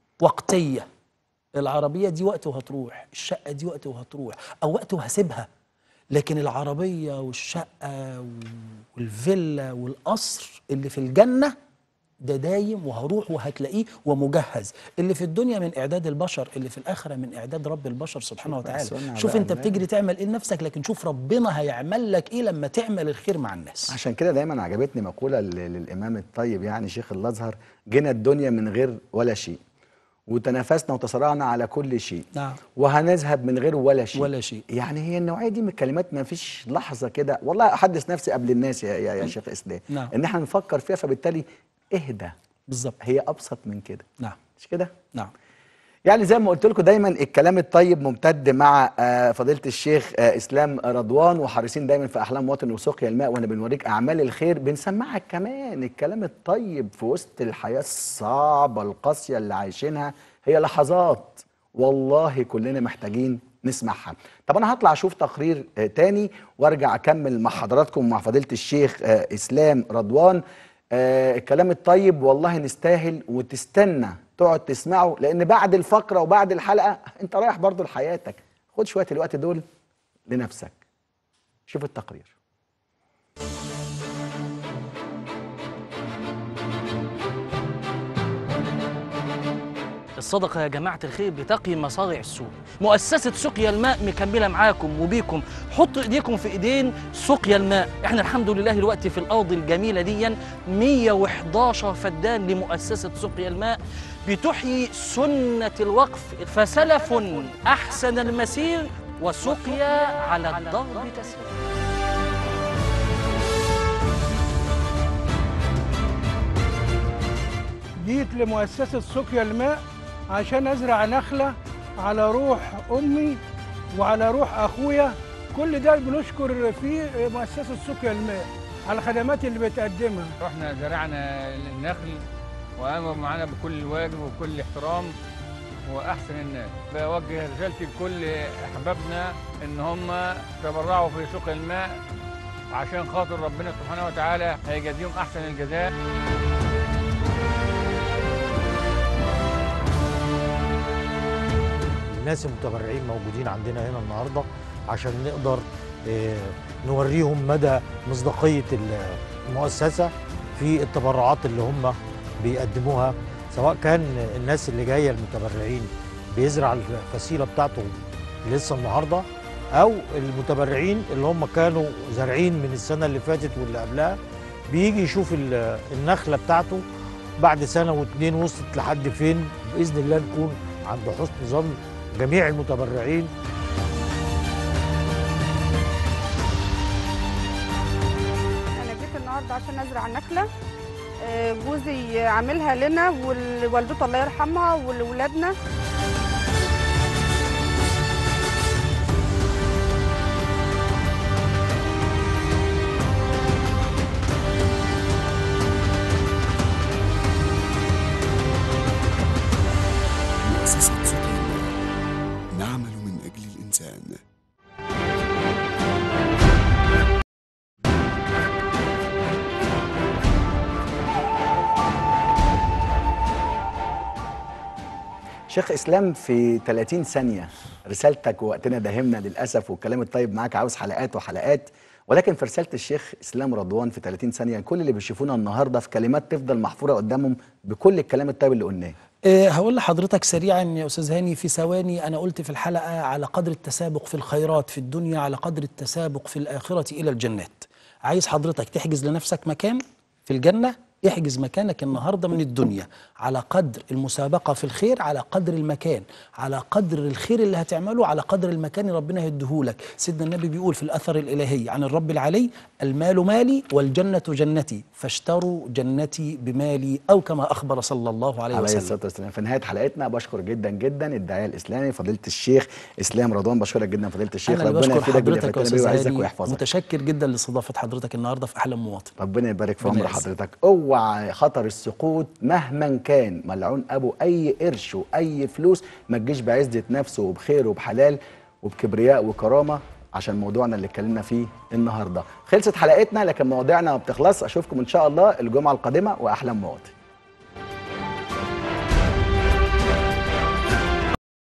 وقتيه العربيه دي وقت وهتروح الشقه دي وقت وهتروح او وقت وهسيبها لكن العربيه والشقه والفيلا والقصر اللي في الجنه ده دايم وهروح وهتلاقيه ومجهز اللي في الدنيا من اعداد البشر اللي في الاخره من اعداد رب البشر سبحانه شوف بقى وتعالى السنة شوف بقى انت الله. بتجري تعمل ايه لنفسك لكن شوف ربنا هيعمل لك ايه لما تعمل الخير مع الناس عشان كده دايما عجبتني مقوله ل- للامام الطيب يعني شيخ الازهر جينا الدنيا من غير ولا شيء وتنافسنا وتصارعنا على كل شيء نعم وهنذهب من غير ولا شيء ولا شيء يعني هي النوعيه دي من الكلمات ما فيش لحظه كده والله احدث نفسي قبل الناس يا, يا, يا شيخ اسلام نعم. ان احنا نفكر فيها فبالتالي اهدى بالظبط هي ابسط من كده نعم مش كده نعم يعني زي ما قلت لكم دايما الكلام الطيب ممتد مع آه، فضيله الشيخ آه، اسلام رضوان وحريصين دايما في احلام وطن وسقيا الماء وانا بنوريك اعمال الخير بنسمعك كمان الكلام الطيب في وسط الحياه الصعبه القاسيه اللي عايشينها هي لحظات والله كلنا محتاجين نسمعها طب انا هطلع اشوف تقرير آه، تاني وارجع اكمل مع حضراتكم مع فضيله الشيخ آه، اسلام رضوان آه الكلام الطيب والله نستاهل وتستنى تقعد تسمعه لان بعد الفقره وبعد الحلقه انت رايح برضو لحياتك خد شويه الوقت دول لنفسك شوف التقرير الصدقة يا جماعة الخير بتقي مصارع السوء مؤسسة سقيا الماء مكملة معاكم وبيكم حطوا ايديكم في ايدين سقيا الماء احنا الحمد لله دلوقتي في الارض الجميلة دي 111 فدان لمؤسسة سقيا الماء بتحيي سنة الوقف فسلف أحسن المسير وسقيا على الضرب تسير جيت لمؤسسة سقيا الماء عشان أزرع نخلة على روح أمي وعلى روح أخويا كل ده بنشكر فيه مؤسسة سقيا الماء على الخدمات اللي بتقدمها رحنا زرعنا النخل وقاموا معانا بكل واجب وكل احترام واحسن الناس بوجه رسالتي لكل احبابنا ان هم تبرعوا في سوق الماء عشان خاطر ربنا سبحانه وتعالى هيجازيهم احسن الجزاء الناس المتبرعين موجودين عندنا هنا النهارده عشان نقدر آه، نوريهم مدى مصداقيه المؤسسه في التبرعات اللي هم بيقدموها سواء كان الناس اللي جايه المتبرعين بيزرع الفسيله بتاعته لسه النهارده او المتبرعين اللي هم كانوا زارعين من السنه اللي فاتت واللي قبلها بيجي يشوف ال- النخله بتاعته بعد سنه واتنين وصلت لحد فين باذن الله نكون عند حسن ظن جميع المتبرعين عشان ازرع نخله آه، جوزي عاملها لنا ووالدته الله يرحمها ولولادنا مؤسسة سقيا الماء نعمل من أجل الإنسان شيخ اسلام في 30 ثانيه رسالتك ووقتنا داهمنا للاسف والكلام الطيب معاك عاوز حلقات وحلقات ولكن في رساله الشيخ اسلام رضوان في 30 ثانيه كل اللي بيشوفونا النهارده في كلمات تفضل محفوره قدامهم بكل الكلام الطيب اللي قلناه أه هقول لحضرتك سريعا يا استاذ هاني في ثواني انا قلت في الحلقه على قدر التسابق في الخيرات في الدنيا على قدر التسابق في الاخره الى الجنات عايز حضرتك تحجز لنفسك مكان في الجنه احجز مكانك النهارده من الدنيا على قدر المسابقه في الخير على قدر المكان على قدر الخير اللي هتعمله على قدر المكان اللي ربنا هيديهولك سيدنا النبي بيقول في الاثر الالهي عن الرب العلي المال مالي والجنه جنتي فاشتروا جنتي بمالي او كما اخبر صلى الله عليه عليه وسلم الصلاه والسلام في نهايه حلقتنا بشكر جدا جدا الداعيه الاسلامي فضيله الشيخ اسلام رضوان بشكرك جدا فضيله الشيخ انا اللي ربنا بشكر يفيدك باللي حضرتك يا فاتنا بيه استاذ ويعزك هاني ويحفظك متشكر جدا لاستضافه حضرتك النهارده في احلام مواطن ربنا يبارك في ربنا عمر يعزك. حضرتك اوعى خطر السقوط مهما كان ملعون ابو اي قرش واي فلوس ما تجيش بعزه نفسه وبخير وبحلال وبكبرياء وكرامه عشان موضوعنا اللي اتكلمنا فيه النهارده خلصت حلقتنا لكن مواضيعنا ما بتخلص اشوفكم ان شاء الله الجمعه القادمه واحلام مواطن